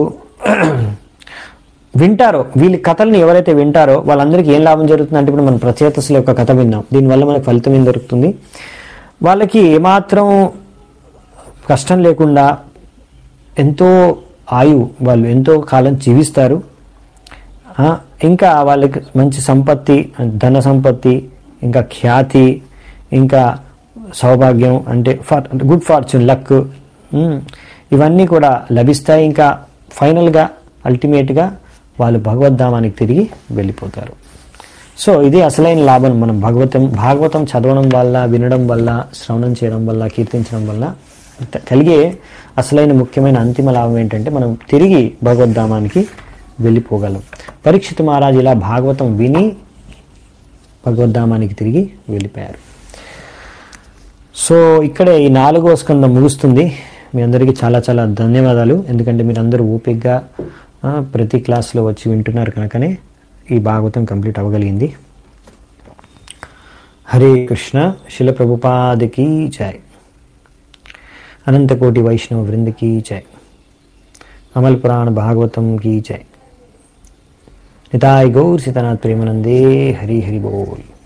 వింటారో వీళ్ళ కథల్ని ఎవరైతే వింటారో వాళ్ళందరికీ ఏం లాభం జరుగుతుంది అంటే ఇప్పుడు మనం ప్రచేతసుల యొక్క కథ విన్నాం దీనివల్ల మనకు ఫలితం ఏం దొరుకుతుంది వాళ్ళకి ఏమాత్రం కష్టం లేకుండా ఎంతో ఆయు వాళ్ళు ఎంతో కాలం జీవిస్తారు ఆ, ఇంకా వాళ్ళకి మంచి సంపత్తి ధన సంపత్తి ఇంకా ఖ్యాతి ఇంకా సౌభాగ్యం అంటే ఫార్ గుడ్ ఫార్చ్యూన్ లక్ ఇవన్నీ కూడా లభిస్తాయి ఇంకా ఫైనల్గా అల్టిమేట్గా వాళ్ళు భగవద్ధామానికి తిరిగి వెళ్ళిపోతారు సో ఇది అసలైన లాభం మనం భగవతం భాగవతం చదవడం వల్ల వినడం వల్ల శ్రవణం చేయడం వల్ల కీర్తించడం వల్ల త- కలిగే అసలైన ముఖ్యమైన అంతిమ లాభం ఏంటంటే మనం తిరిగి భగవద్ధామానికి వెళ్ళిపోగలం పరీక్షిత్ మహారాజు ఇలా భాగవతం విని భగవద్ధామానికి తిరిగి వెళ్ళిపోయారు సో ఇక్కడే ఈ నాలుగో స్కందం ముగుస్తుంది మీ అందరికీ చాలా చాలా ధన్యవాదాలు ఎందుకంటే మీరందరూ ఓపికగా ఆ, ప్రతి క్లాస్లో వచ్చి వింటున్నారు కనుకనే ఈ భాగవతం కంప్లీట్ అవ్వగలిగింది హరే కృష్ణ శిల ప్రభుపాదకి జై అనంతకోటి వైష్ణవ వృందకి జై అమల్ పురాణ భాగవతం की जय निताय गौर सीतानाथ प्रेमानंदे हरि हरि बोल